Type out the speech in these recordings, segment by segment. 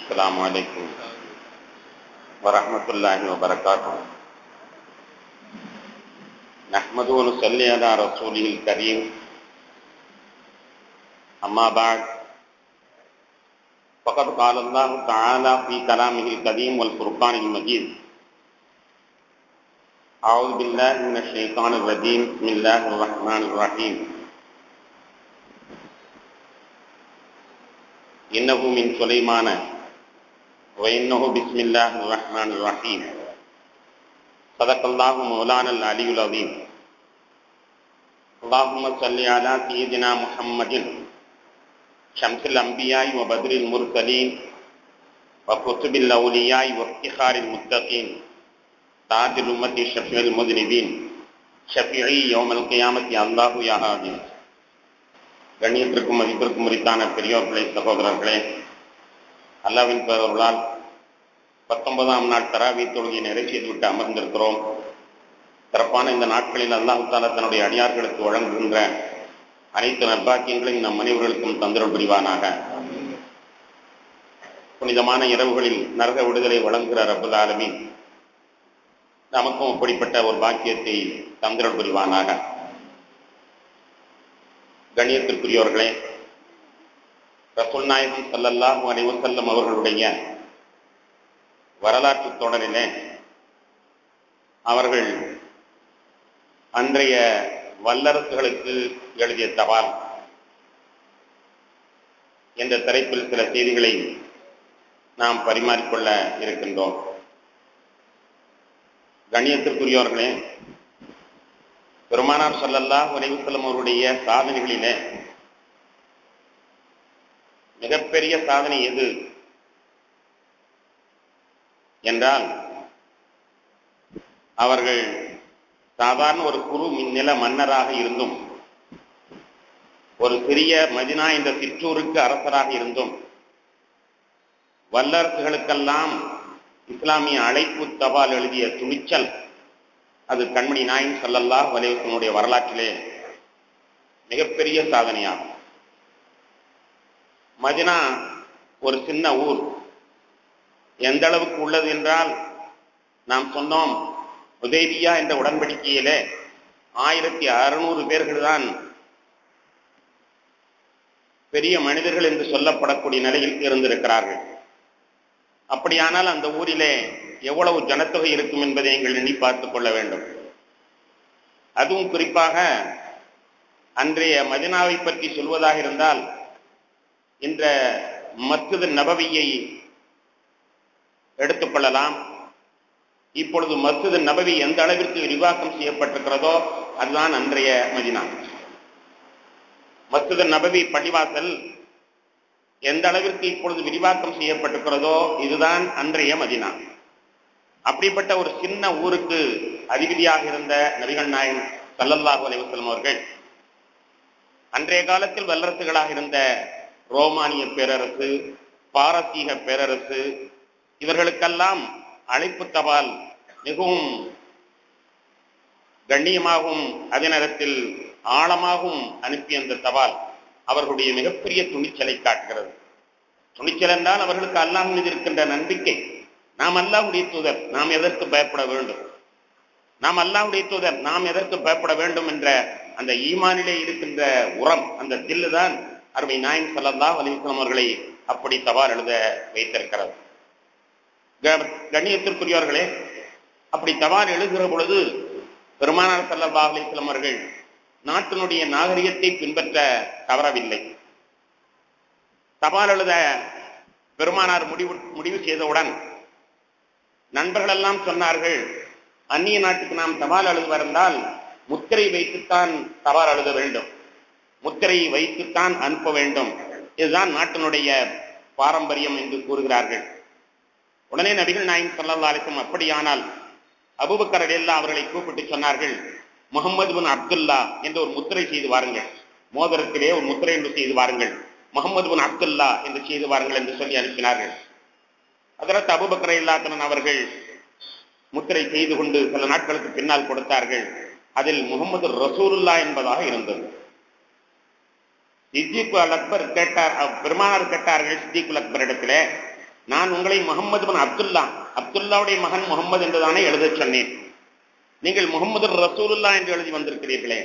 السلام عليكم ورحمة الله وبركاته نحمد ونصلي على رسوله الكريم أما بعد فقد قال الله تعالى في كلامه القديم والفرقان المجيد أعوذ بالله من الشيطان الرجيم بسم الله الرحمن الرحيم إنه من سليمان وإنه بسم الله الرحمن الرحيم صدق الله مولانا العلي العظيم اللهم صل على سيدنا محمد شمس الأنبياء وبدر المرسلين وكتب الأولياء وافتخار المتقين تاج الأمة شفيع المذنبين شفيعي يوم القيامة الله يا هادي கண்ணியத்திற்கும் மதிப்பிற்கும் உரித்தான பெரியோர்களே சகோதரர்களே அல்லாவின் பேரவர்களால் பத்தொன்பதாம் நாள் தராவி தொழுகை நிறைவு செய்துவிட்டு அமர்ந்திருக்கிறோம் சிறப்பான இந்த நாட்களில் அல்லாஹு தாலா தன்னுடைய அடியார்களுக்கு வழங்குகின்ற அனைத்து நற்பாக்கியங்களையும் நம் அனைவர்களுக்கும் தந்திரம் புரிவானாக புனிதமான இரவுகளில் நரக விடுதலை வழங்குகிற ரபுல் ஆலமின் நமக்கும் அப்படிப்பட்ட ஒரு பாக்கியத்தை தந்திரம் புரிவானாக கணியத்திற்குரியவர்களே ரசூல் நாயகம் சல்லல்லாஹு அலைவசல்லம் அவர்களுடைய வரலாற்று தொடரிலே அவர்கள் அன்றைய வல்லரசுகளுக்கு எழுதிய தபால் என்ற தலைப்பில் சில செய்திகளை நாம் பரிமாறிக்கொள்ள இருக்கின்றோம் கண்ணியத்திற்குரியவர்களே பெருமானார் சொல்லல்லாஹ் உலைவுசல்லம் அவருடைய சாதனைகளிலே மிகப்பெரிய சாதனை எது என்றால் அவர்கள் சாதாரண ஒரு குறு நில மன்னராக இருந்தும் ஒரு சிறிய மதினா என்ற சிற்றூருக்கு அரசராக இருந்தும் வல்லரசுகளுக்கெல்லாம் இஸ்லாமிய அழைப்பு தபால் எழுதிய துணிச்சல் அது கண்மணி நாயின் சல்லல்லா வலைவசனுடைய வரலாற்றிலே மிகப்பெரிய சாதனையாகும் மதினா ஒரு சின்ன ஊர் எந்த அளவுக்கு உள்ளது என்றால் நாம் சொன்னோம் உதேபியா என்ற உடன்படிக்கையிலே ஆயிரத்தி அறுநூறு பேர்கள் தான் பெரிய மனிதர்கள் என்று சொல்லப்படக்கூடிய நிலையில் இருந்திருக்கிறார்கள் அப்படியானால் அந்த ஊரிலே எவ்வளவு ஜனத்தொகை இருக்கும் என்பதை நீங்கள் எண்ணி பார்த்துக் கொள்ள வேண்டும் அதுவும் குறிப்பாக அன்றைய மதினாவை பற்றி சொல்வதாக இருந்தால் இந்த மஸ்ஜித் நபவியை எடுத்துக்கொள்ளலாம் இப்பொழுது மஸ்ஜித் நபவி எந்த அளவிற்கு விரிவாக்கம் செய்யப்பட்டிருக்கிறதோ அதுதான் அன்றைய மதினா மஸ்ஜித் நபவி பள்ளிவாசல் எந்த அளவிற்கு இப்பொழுது விரிவாக்கம் செய்யப்பட்டிருக்கிறதோ இதுதான் அன்றைய மதினா அப்படிப்பட்ட ஒரு சின்ன ஊருக்கு அதிபதியாக இருந்த நபிகள் நாயன் சல்லல்லாஹு அலைவசலம் அவர்கள் அன்றைய காலத்தில் வல்லரசுகளாக இருந்த ரோமானிய பேரரசு பாரசீக பேரரசு இவர்களுக்கெல்லாம் அழைப்பு தபால் மிகவும் கண்ணியமாகவும் அதே நேரத்தில் ஆழமாகவும் அனுப்பிய அந்த தபால் அவர்களுடைய மிகப்பெரிய துணிச்சலை காட்டுகிறது துணிச்சல் என்றால் அவர்களுக்கு அல்லாஹ் மீது இருக்கின்ற நம்பிக்கை நாம் அல்லாஹுடைய தூதர் நாம் எதற்கு பயப்பட வேண்டும் நாம் அல்லாஹுடைய தூதர் நாம் எதற்கு பயப்பட வேண்டும் என்ற அந்த ஈமானிலே இருக்கின்ற உரம் அந்த தில்லு தான் அருமை நாயன் சல்லல்லாஹ் அலிஸ்லாம் அவர்களை அப்படி தபால் எழுத வைத்திருக்கிறது கண்ணியத்திற்குரியவர்களே அப்படி தபால் எழுதுகிற பொழுது பெருமானார் சல்லல்லாஹ் அலிஸ்லாம் அவர்கள் நாட்டினுடைய நாகரிகத்தை பின்பற்ற தவறவில்லை தபால் எழுத பெருமானார் முடிவு முடிவு செய்தவுடன் நண்பர்களெல்லாம் சொன்னார்கள் அந்நிய நாட்டுக்கு நாம் தபால் எழுதுவந்தால் முத்திரை வைத்துத்தான் தபால் எழுத வேண்டும் முத்திரை வைத்துத்தான் அனுப்ப வேண்டும் இதுதான் நாட்டினுடைய பாரம்பரியம் என்று கூறுகிறார்கள் உடனே நபிகள் நாயம் சல்லா அலிசம் அப்படியானால் அபுபக்கர் எல்லா அவர்களை கூப்பிட்டு சொன்னார்கள் முகமது பின் அப்துல்லா என்று ஒரு முத்திரை செய்து வாருங்கள் மோதிரத்திலே ஒரு முத்திரை என்று செய்து வாருங்கள் முகமது பின் அப்துல்லா என்று செய்து வாருங்கள் என்று சொல்லி அனுப்பினார்கள் அதற்கு அபுபக்கரை இல்லாத்தனன் அவர்கள் முத்திரை செய்து கொண்டு சில நாட்களுக்கு பின்னால் கொடுத்தார்கள் அதில் முகமது ரசூலுல்லா என்பதாக இருந்தது சித்திக்கு அல் அக்பர் கேட்டார் அஹ், பெருமானார் கேட்டார்கள் சித்திகுல் அக்பர் இடத்துல நான் உங்களை முகமது பின் அப்துல்லா அப்துல்லாவுடைய மகன் முகமது என்றுதானே எழுத சொன்னேன் நீங்கள் முகமது ரசூலுல்லா என்று எழுதி வந்திருக்கிறீர்களே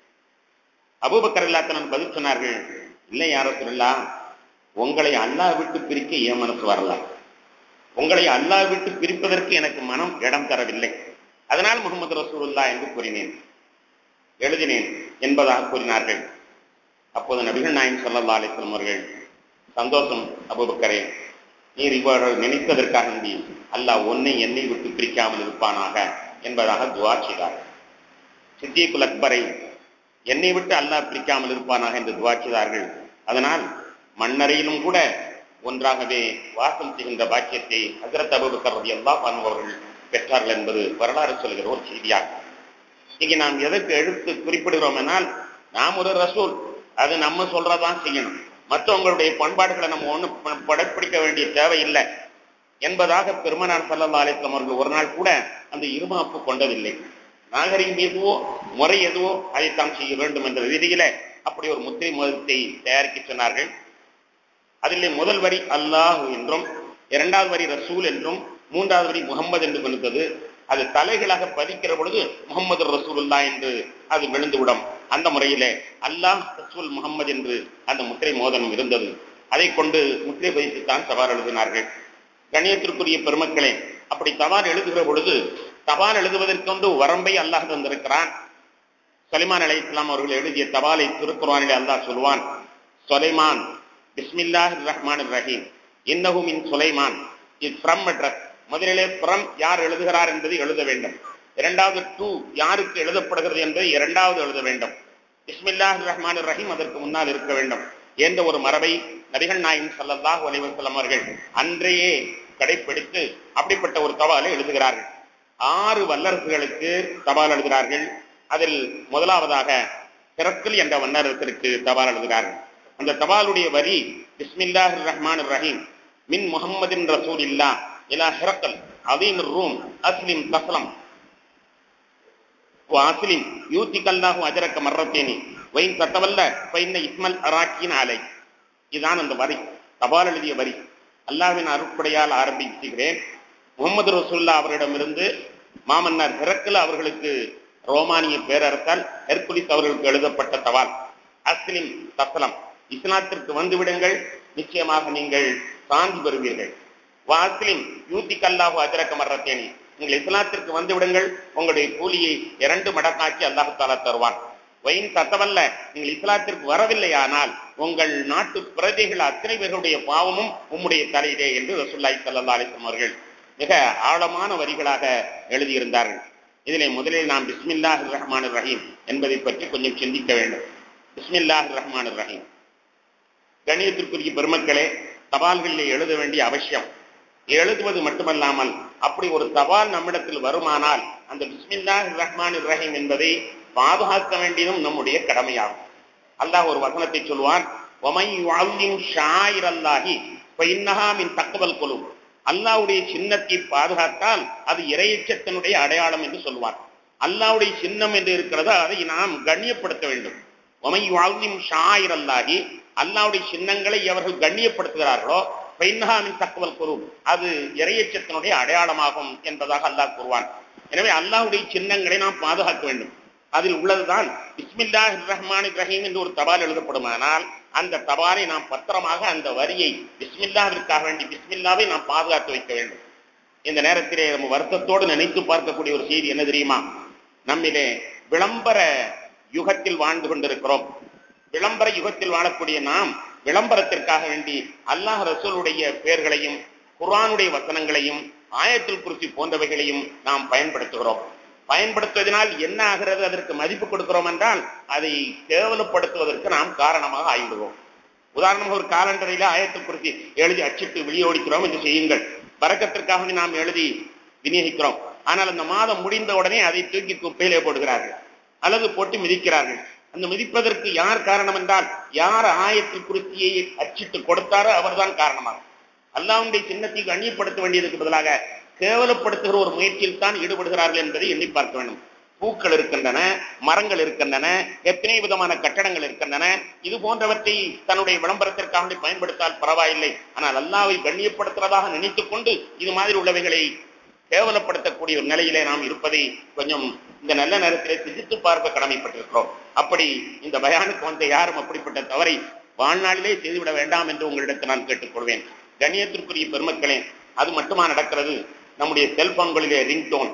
அபூபக்கர் இல்லாத்தனன் பதில் சொன்னார்கள் இல்லை யார சொல்லா உங்களை அல்லாஹ் விட்டு பிரிக்க என் மனசு வரல உங்களை அல்லாஹ் விட்டு பிரிப்பதற்கு எனக்கு மனம் இடம் தரவில்லை அதனால் முகமது ரசூலுல்லா என்று கூறினேன் எழுதினேன் என்பதாக கூறினார்கள் அப்போது நபிகள் நாயம் சல்லா அலிஸ்லம் அவர்கள் சந்தோஷம் அபுபக்கரே நீர் இவ்வாறு நினைத்ததற்காக வேண்டி அல்லாஹ் உன்னை என்னை விட்டு பிரிக்காமல் இருப்பானாக என்பதாக துவா செய்தார் சித்தியகுல் அக்பரை என்னை விட்டு அல்லாஹ் பிரிக்காமல் இருப்பானாக என்று துவா செய்தார்கள் அதனால் மண்ணறையிலும் கூட ஒன்றாகவே வாசம் செய்கின்ற பாக்கியத்தை ஹசரத் அபுபக்கர் ரதி அல்லா அவர்கள் பெற்றார்கள் என்பது வரலாறு சொல்கிற ஒரு செய்தியாகும் இங்கே நாம் எதற்கு எடுத்து குறிப்பிடுகிறோம் என்னால் நாம் ஒரு ரசூல் அது நம்ம சொல்றதான் செய்யணும் மற்றவங்களுடைய பண்பாடுகளை நம்ம ஒன்றும் படப்பிடிக்க வேண்டிய தேவை இல்லை என்பதாக பெருமனார் சல்லல்லா அலிஸ்லாம் அவர்கள் ஒரு நாள் கூட அந்த இருமாப்பு கொண்டதில்லை நாகரிகம் எதுவோ முறை எதுவோ அதைத்தான் செய்ய வேண்டும் என்ற ரீதியில அப்படி ஒரு முத்திரை மதத்தை தயாரிக்க சொன்னார்கள் அதிலே முதல் வரி அல்லாஹ் என்றும் இரண்டாவது வரி ரசூல் என்றும் மூன்றாவது வரி முகம்மது என்று கொடுத்தது அது தலைகளாக பதிக்கிற பொழுது முகமது ரசூலுல்லா என்று அது விழுந்துவிடும் அந்த முறையிலே அல்லாஹ் ரசூல் முகம்மது என்று அந்த முத்திரை மோதனம் இருந்தது அதை கொண்டு முத்திரை பதித்துத்தான் சவால் எழுதினார்கள் கணியத்திற்குரிய பெருமக்களே அப்படி தவால் எழுதுகிற பொழுது தபால் எழுதுவதற்கொண்டு வரம்பை அல்லாஹ் தந்திருக்கிறான் சலிமான் அலை இஸ்லாம் அவர்கள் எழுதிய தபாலை திருக்குறானிலே அல்லாஹ் சொல்வான் சொலைமான் பிஸ்மில்லாஹ் ரஹ்மான் ரஹீம் இன்னஹு மின் சுலைமான் இது ஃப்ரம் அட்ரஸ் முதலிலே ஃப்ரம் யார் எழுதுகிறார் என்பதை எழுத வேண்டும் இரண்டாவது டூ யாருக்கு எழுதப்படுகிறது என்பதை இரண்டாவது எழுத வேண்டும் பிஸ்மில்லாஹ் ரஹ்மான் ரஹீம் அதற்கு முன்னால் இருக்க வேண்டும் என்ற ஒரு மரபை நபிகள் நாயின் சல்லல்லாஹ் அலைவசல்லம் அவர்கள் அன்றையே கடைப்பிடித்து அப்படிப்பட்ட ஒரு தபாலை எழுதுகிறார்கள் ஆறு வல்லரசுகளுக்கு தபால் எழுதுகிறார்கள் அதில் முதலாவதாக திறக்கல் என்ற வண்ணரத்திற்கு தபால் எழுதுகிறார்கள் அந்த தபாலுடைய வரி பிஸ்மில்லாஹ் ரஹ்மான் ரஹீம் மின் முகம்மதின் ரசூல் இல்லா இலா ஹிரக்கல் அதீன் ரூம் அஸ்லிம் தஸ்லம் வாசிலிம் யூத்திகல்லாஹு அஜரக்க மர்ரத்தேனி வைன் தத்தவல்ல பைன்ன இஸ்மல் அராக்கின் ஆலை இதுதான் அந்த வரி தபால் எழுதிய வரி அல்லாவின் அருட்படையால் ஆரம்பிக்கிறேன் முகமது ரசூல்லா அவரிடமிருந்து மாமன்னர் ஹெரக்கல் அவர்களுக்கு ரோமானிய பேரரசால் ஹெர்குலிஸ் அவர்களுக்கு எழுதப்பட்ட தபால் அஸ்லிம் தஸ்லம் இஸ்லாத்திற்கு வந்து விடுங்கள் நிச்சயமாக நீங்கள் சாந்தி பெறுவீர்கள் வாஸ்லிம் யூத்தி கல்லாஹு அஜரக்க மர்ரத்தேனி நீங்கள் இஸ்லாத்திற்கு வந்து விடுங்கள் உங்களுடைய கூலியை இரண்டு மடக்காக்கி அல்லாஹு தாலா தருவான் வயின் தத்தவல்ல நீங்கள் இஸ்லாத்திற்கு வரவில்லையானால் உங்கள் நாட்டு பிரஜைகள் அத்தனை பேர்களுடைய பாவமும் உம்முடைய தலையிலே என்று ரசூல்லாய் சல்லா அலிஸ்லாம் அவர்கள் மிக ஆழமான வரிகளாக எழுதியிருந்தார்கள் இதிலே முதலில் நாம் பிஸ்மில்லாஹ் ரஹ்மான் ரஹீம் என்பதை பற்றி கொஞ்சம் சிந்திக்க வேண்டும் பிஸ்மில்லாஹ் ரஹ்மான் ரஹீம் கணியத்திற்குரிய பெருமக்களே தபால்களிலே எழுத வேண்டிய அவசியம் எழுதுவது மட்டுமல்லாமல் அப்படி ஒரு தபால் நம்மிடத்தில் வருமானால் அந்த பிஸ்மில்லாஹ் ரஹ்மான் ரஹீம் என்பதை பாதுகாக்க வேண்டியதும் நம்முடைய கடமையாகும் அல்லாஹ் ஒரு வசனத்தை சொல்வான் ஒமை வாழ்வின் ஷாயிர் அல்லாஹி இன்னஹா மின் தக்கவல் கொலு அல்லாவுடைய சின்னத்தை பாதுகாத்தால் அது இறையச்சத்தினுடைய அடையாளம் என்று சொல்வார் அல்லாவுடைய சின்னம் என்று இருக்கிறதோ அதை நாம் கண்ணியப்படுத்த வேண்டும் ஒமை வாழ்வின் ஷாயிர் அல்லாஹி அல்லாவுடைய சின்னங்களை அவர்கள் கண்ணியப்படுத்துகிறார்களோ பைன்னஹாமின் தக்கவல் குரு அது இறையச்சத்தினுடைய அடையாளமாகும் என்பதாக அல்லாஹ் கூறுவான் எனவே அல்லாஹுடைய சின்னங்களை நாம் பாதுகாக்க வேண்டும் அதில் உள்ளதுதான் பிஸ்மில்லாஹ் ரஹ்மான் ரஹீம் என்று ஒரு தபால் எழுதப்படுமானால் அந்த தபாலை நாம் பத்திரமாக அந்த வரியை பிஸ்மில்லாவிற்காக வேண்டி பிஸ்மில்லாவை நாம் பாதுகாத்து வைக்க வேண்டும் இந்த நேரத்திலே நம்ம வருத்தத்தோடு நினைத்து பார்க்கக்கூடிய ஒரு செய்தி என்ன தெரியுமா நம்மிலே விளம்பர யுகத்தில் வாழ்ந்து கொண்டிருக்கிறோம் விளம்பர யுகத்தில் வாழக்கூடிய நாம் விளம்பரத்திற்காக வேண்டி அல்லாஹ் ரசூலுடைய பெயர்களையும் குர்ஆனுடைய வசனங்களையும் ஆயத்தில் குறிச்சி போன்றவைகளையும் நாம் பயன்படுத்துகிறோம் பயன்படுத்துவதனால் என்ன ஆகிறது அதற்கு மதிப்பு கொடுக்கிறோம் என்றால் அதை கேவலப்படுத்துவதற்கு நாம் காரணமாக ஆகிவிடுவோம் உதாரணமாக ஒரு காலண்டரில ஆயத்தில் குறிச்சி எழுதி அச்சிட்டு வெளியோடிக்கிறோம் என்று செய்யுங்கள் பறக்கத்திற்காக நாம் எழுதி விநியோகிக்கிறோம் ஆனால் அந்த மாதம் முடிந்த உடனே அதை தூக்கி குப்பையிலே போடுகிறார்கள் அல்லது போட்டு மிதிக்கிறார்கள் அந்த மிதிப்பதற்கு யார் காரணம் என்றால் யார் ஆயத்தில் குறிச்சியை அச்சிட்டு கொடுத்தாரோ அவர்தான் காரணமாகும் அல்லாவுடைய சின்னத்தை கண்ணியப்படுத்த வேண்டியதுக்கு பதிலாக கேவலப்படுத்துகிற ஒரு முயற்சியில் தான் ஈடுபடுகிறார்கள் என்பதை எண்ணி பார்க்க வேண்டும் பூக்கள் இருக்கின்றன மரங்கள் இருக்கின்றன எத்தனை விதமான கட்டடங்கள் இருக்கின்றன இது போன்றவற்றை தன்னுடைய விளம்பரத்திற்காக பயன்படுத்தால் பரவாயில்லை ஆனால் அல்லாவை கண்ணியப்படுத்துவதாக நினைத்துக் கொண்டு இது மாதிரி உள்ளவைகளை கேவலப்படுத்தக்கூடிய ஒரு நிலையிலே நாம் இருப்பதை கொஞ்சம் இந்த நல்ல நேரத்திலே சிந்தித்து பார்க்க கடமைப்பட்டிருக்கிறோம் அப்படி இந்த பயானுக்கு வந்த யாரும் அப்படிப்பட்ட தவறை வாழ்நாளிலே செய்துவிட வேண்டாம் என்று உங்களிடத்தில் நான் கேட்டுக்கொள்வேன் கண்ணியத்திற்குரிய பெருமக்களே அது மட்டுமா நடக்கிறது நம்முடைய செல்போன்களிலே ரிங்டோன்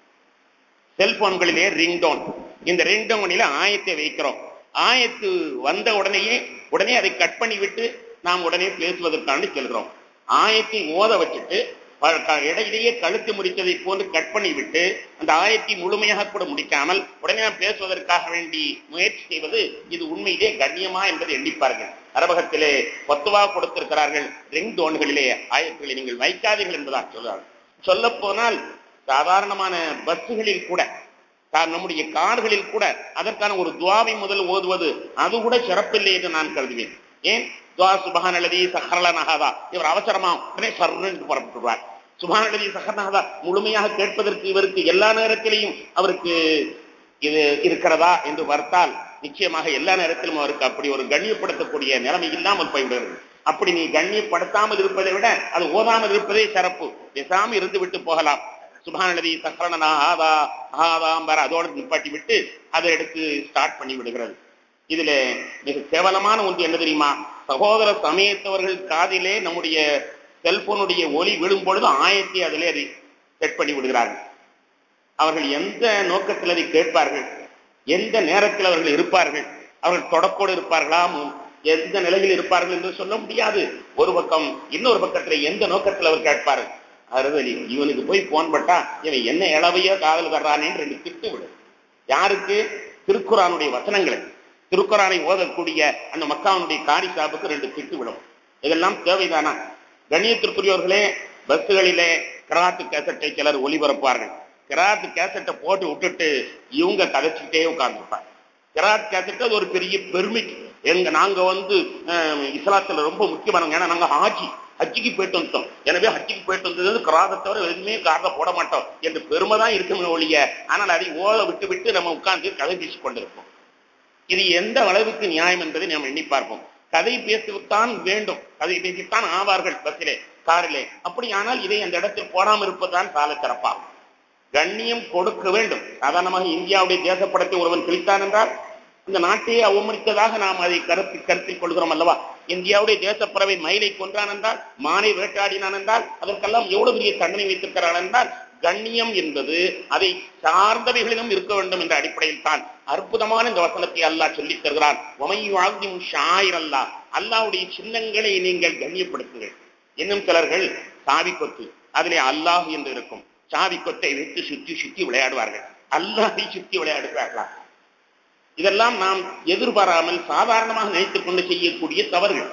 செல்போன்களிலே ரிங்டோன் இந்த ரிங்டோனில ஆயத்தை வைக்கிறோம் ஆயத்து வந்த உடனேயே உடனே அதை கட் பண்ணி விட்டு நாம் உடனே பேசுவதற்காண்டி செல்கிறோம் ஆயத்தை ஓத வச்சுட்டு இடையிலேயே கழுத்து முடித்ததை போன்று கட் பண்ணி விட்டு அந்த ஆயத்தை முழுமையாக கூட முடிக்காமல் உடனே நாம் பேசுவதற்காக வேண்டி முயற்சி செய்வது இது உண்மையிலே கண்ணியமா என்பதை எண்ணிப்பார்கள் அரபகத்திலே பத்துவா கொடுத்திருக்கிறார்கள் ரிங் டோன்களிலே ஆயத்துகளை நீங்கள் வைக்காதீர்கள் என்பதாக சொல்றார்கள் சொல்ல போனால் சாதாரணமான பஸ்ஸுகளில் கூட நம்முடைய கார்களில் கூட அதற்கான ஒரு துவாவை முதல் ஓதுவது அது கூட சிறப்பில்லை என்று நான் கருதுவேன் ஏன் துவா சுபஹான் அல்லதி சஹரலனஹாதா இவர் அவசரமா உடனே சர்ன்னு புறப்பட்டுருவார் சுபஹான் அல்லதி சஹரனஹாதா முழுமையாக கேட்பதற்கு இவருக்கு எல்லா நேரத்திலையும் அவருக்கு இது இருக்கிறதா என்று பார்த்தால் நிச்சயமாக எல்லா நேரத்திலும் அவருக்கு அப்படி ஒரு கண்ணியப்படுத்தக்கூடிய நிலைமை இல்லாமல் போய்விடுகிறது அப்படி நீ கண்ணியப்படுத்தாமல் இருப்பதை விட அது ஓதாமல் இருப்பதே சிறப்பு பேசாமல் இருந்து விட்டு போகலாம் சுபானதி சக்கரணனா ஆதா ஆதாம்பர் அதோடு நிப்பாட்டி விட்டு அதை எடுத்து ஸ்டார்ட் பண்ணி விடுகிறது இதுல மிக கேவலமான ஒன்று என்ன தெரியுமா சகோதர சமயத்தவர்கள் காதிலே நம்முடைய செல்போனுடைய ஒலி விழும் பொழுது ஆயத்தை அதிலே செட் பண்ணி விடுகிறார்கள் அவர்கள் எந்த நோக்கத்தில் அதை கேட்பார்கள் எந்த நேரத்தில் அவர்கள் இருப்பார்கள் அவர்கள் தொடக்கோடு இருப்பார்களா எந்த நிலையில் இருப்பார்கள் என்று சொல்ல முடியாது ஒரு பக்கம் இன்னொரு பக்கத்தில் எந்த நோக்கத்தில் அவர் கேட்பார்கள் அறுதலி இவனுக்கு போய் போன் பட்டா இவன் என்ன இளவையோ காதல் தர்றானேன்னு ரெண்டு திட்டு விடும் யாருக்கு திருக்குறானுடைய வசனங்களை திருக்குறானை ஓதக்கூடிய அந்த மக்காவுடைய காரி சாப்புக்கு ரெண்டு திட்டு விடும் இதெல்லாம் தேவைதானா கண்ணியத்திற்குரியவர்களே பஸ்ஸுகளிலே கிராத்து கேசட்டை சிலர் ஒளிபரப்புவார்கள் கிராத்து கேசட்டை போட்டு விட்டுட்டு இவங்க கதைச்சிக்கிட்டே உட்கார்ந்துருப்பாங்க கிராத் கேசட்டு அது ஒரு பெரிய பெருமை எங்க நாங்க வந்து இஸ்லாத்துல ரொம்ப முக்கியமானவங்க ஏன்னா நாங்க ஹாஜி ஹஜ்ஜிக்கு போயிட்டு வந்துட்டோம் எனவே ஹஜ்ஜிக்கு போயிட்டு வந்தது கிராதை தவிர எதுவுமே காதை போட மாட்டோம் என்று பெருமை தான் இருக்குமே ஒழிய ஆனால் அதை ஓத விட்டு விட்டு நம்ம உட்கார்ந்து கதை பேசி கொண்டிருப்போம் இது எந்த அளவுக்கு நியாயம் என்பதை நாம் எண்ணி பார்ப்போம் கதை பேசத்தான் வேண்டும் கதை பேசித்தான் ஆவார்கள் பஸ்ஸிலே காரிலே அப்படியானால் இதை அந்த இடத்தில் போடாமல் இருப்பதுதான் சால சிறப்பாகும் கண்ணியம் கொடுக்க வேண்டும் சாதாரணமாக இந்தியாவுடைய தேசப்படத்தை ஒருவன் கிழித்தான் என்றால் இந்த நாட்டையே அவமதித்ததாக நாம் அதை கருத்து கருத்தில் கொள்கிறோம் அல்லவா இந்தியாவுடைய தேசப்பறவை மயிலை கொன்றான் என்றால் மானை வேட்டாடினான் என்றால் அதற்கெல்லாம் எவ்வளவு பெரிய தண்டனை வைத்திருக்கிறான் என்றால் கண்ணியம் என்பது அதை சார்ந்தவைகளிலும் இருக்க வேண்டும் என்ற அடிப்படையில் தான் அற்புதமான இந்த வசனத்தை அல்லாஹ் சொல்லித் தருகிறான் ஒமையும் ஷாயிர் அல்லா அல்லாவுடைய சின்னங்களை நீங்கள் கண்ணியப்படுத்துங்கள் இன்னும் சிலர்கள் சாவி கொத்து அதிலே அல்லாஹ் என்று இருக்கும் சாவி கொத்தை வைத்து சுற்றி சுற்றி விளையாடுவார்கள் அல்லாஹை சுற்றி விளையாடுவார்களா இதெல்லாம் நாம் எதிர்பாராமல் சாதாரணமாக நினைத்துக் கொண்டு செய்யக்கூடிய தவறுகள்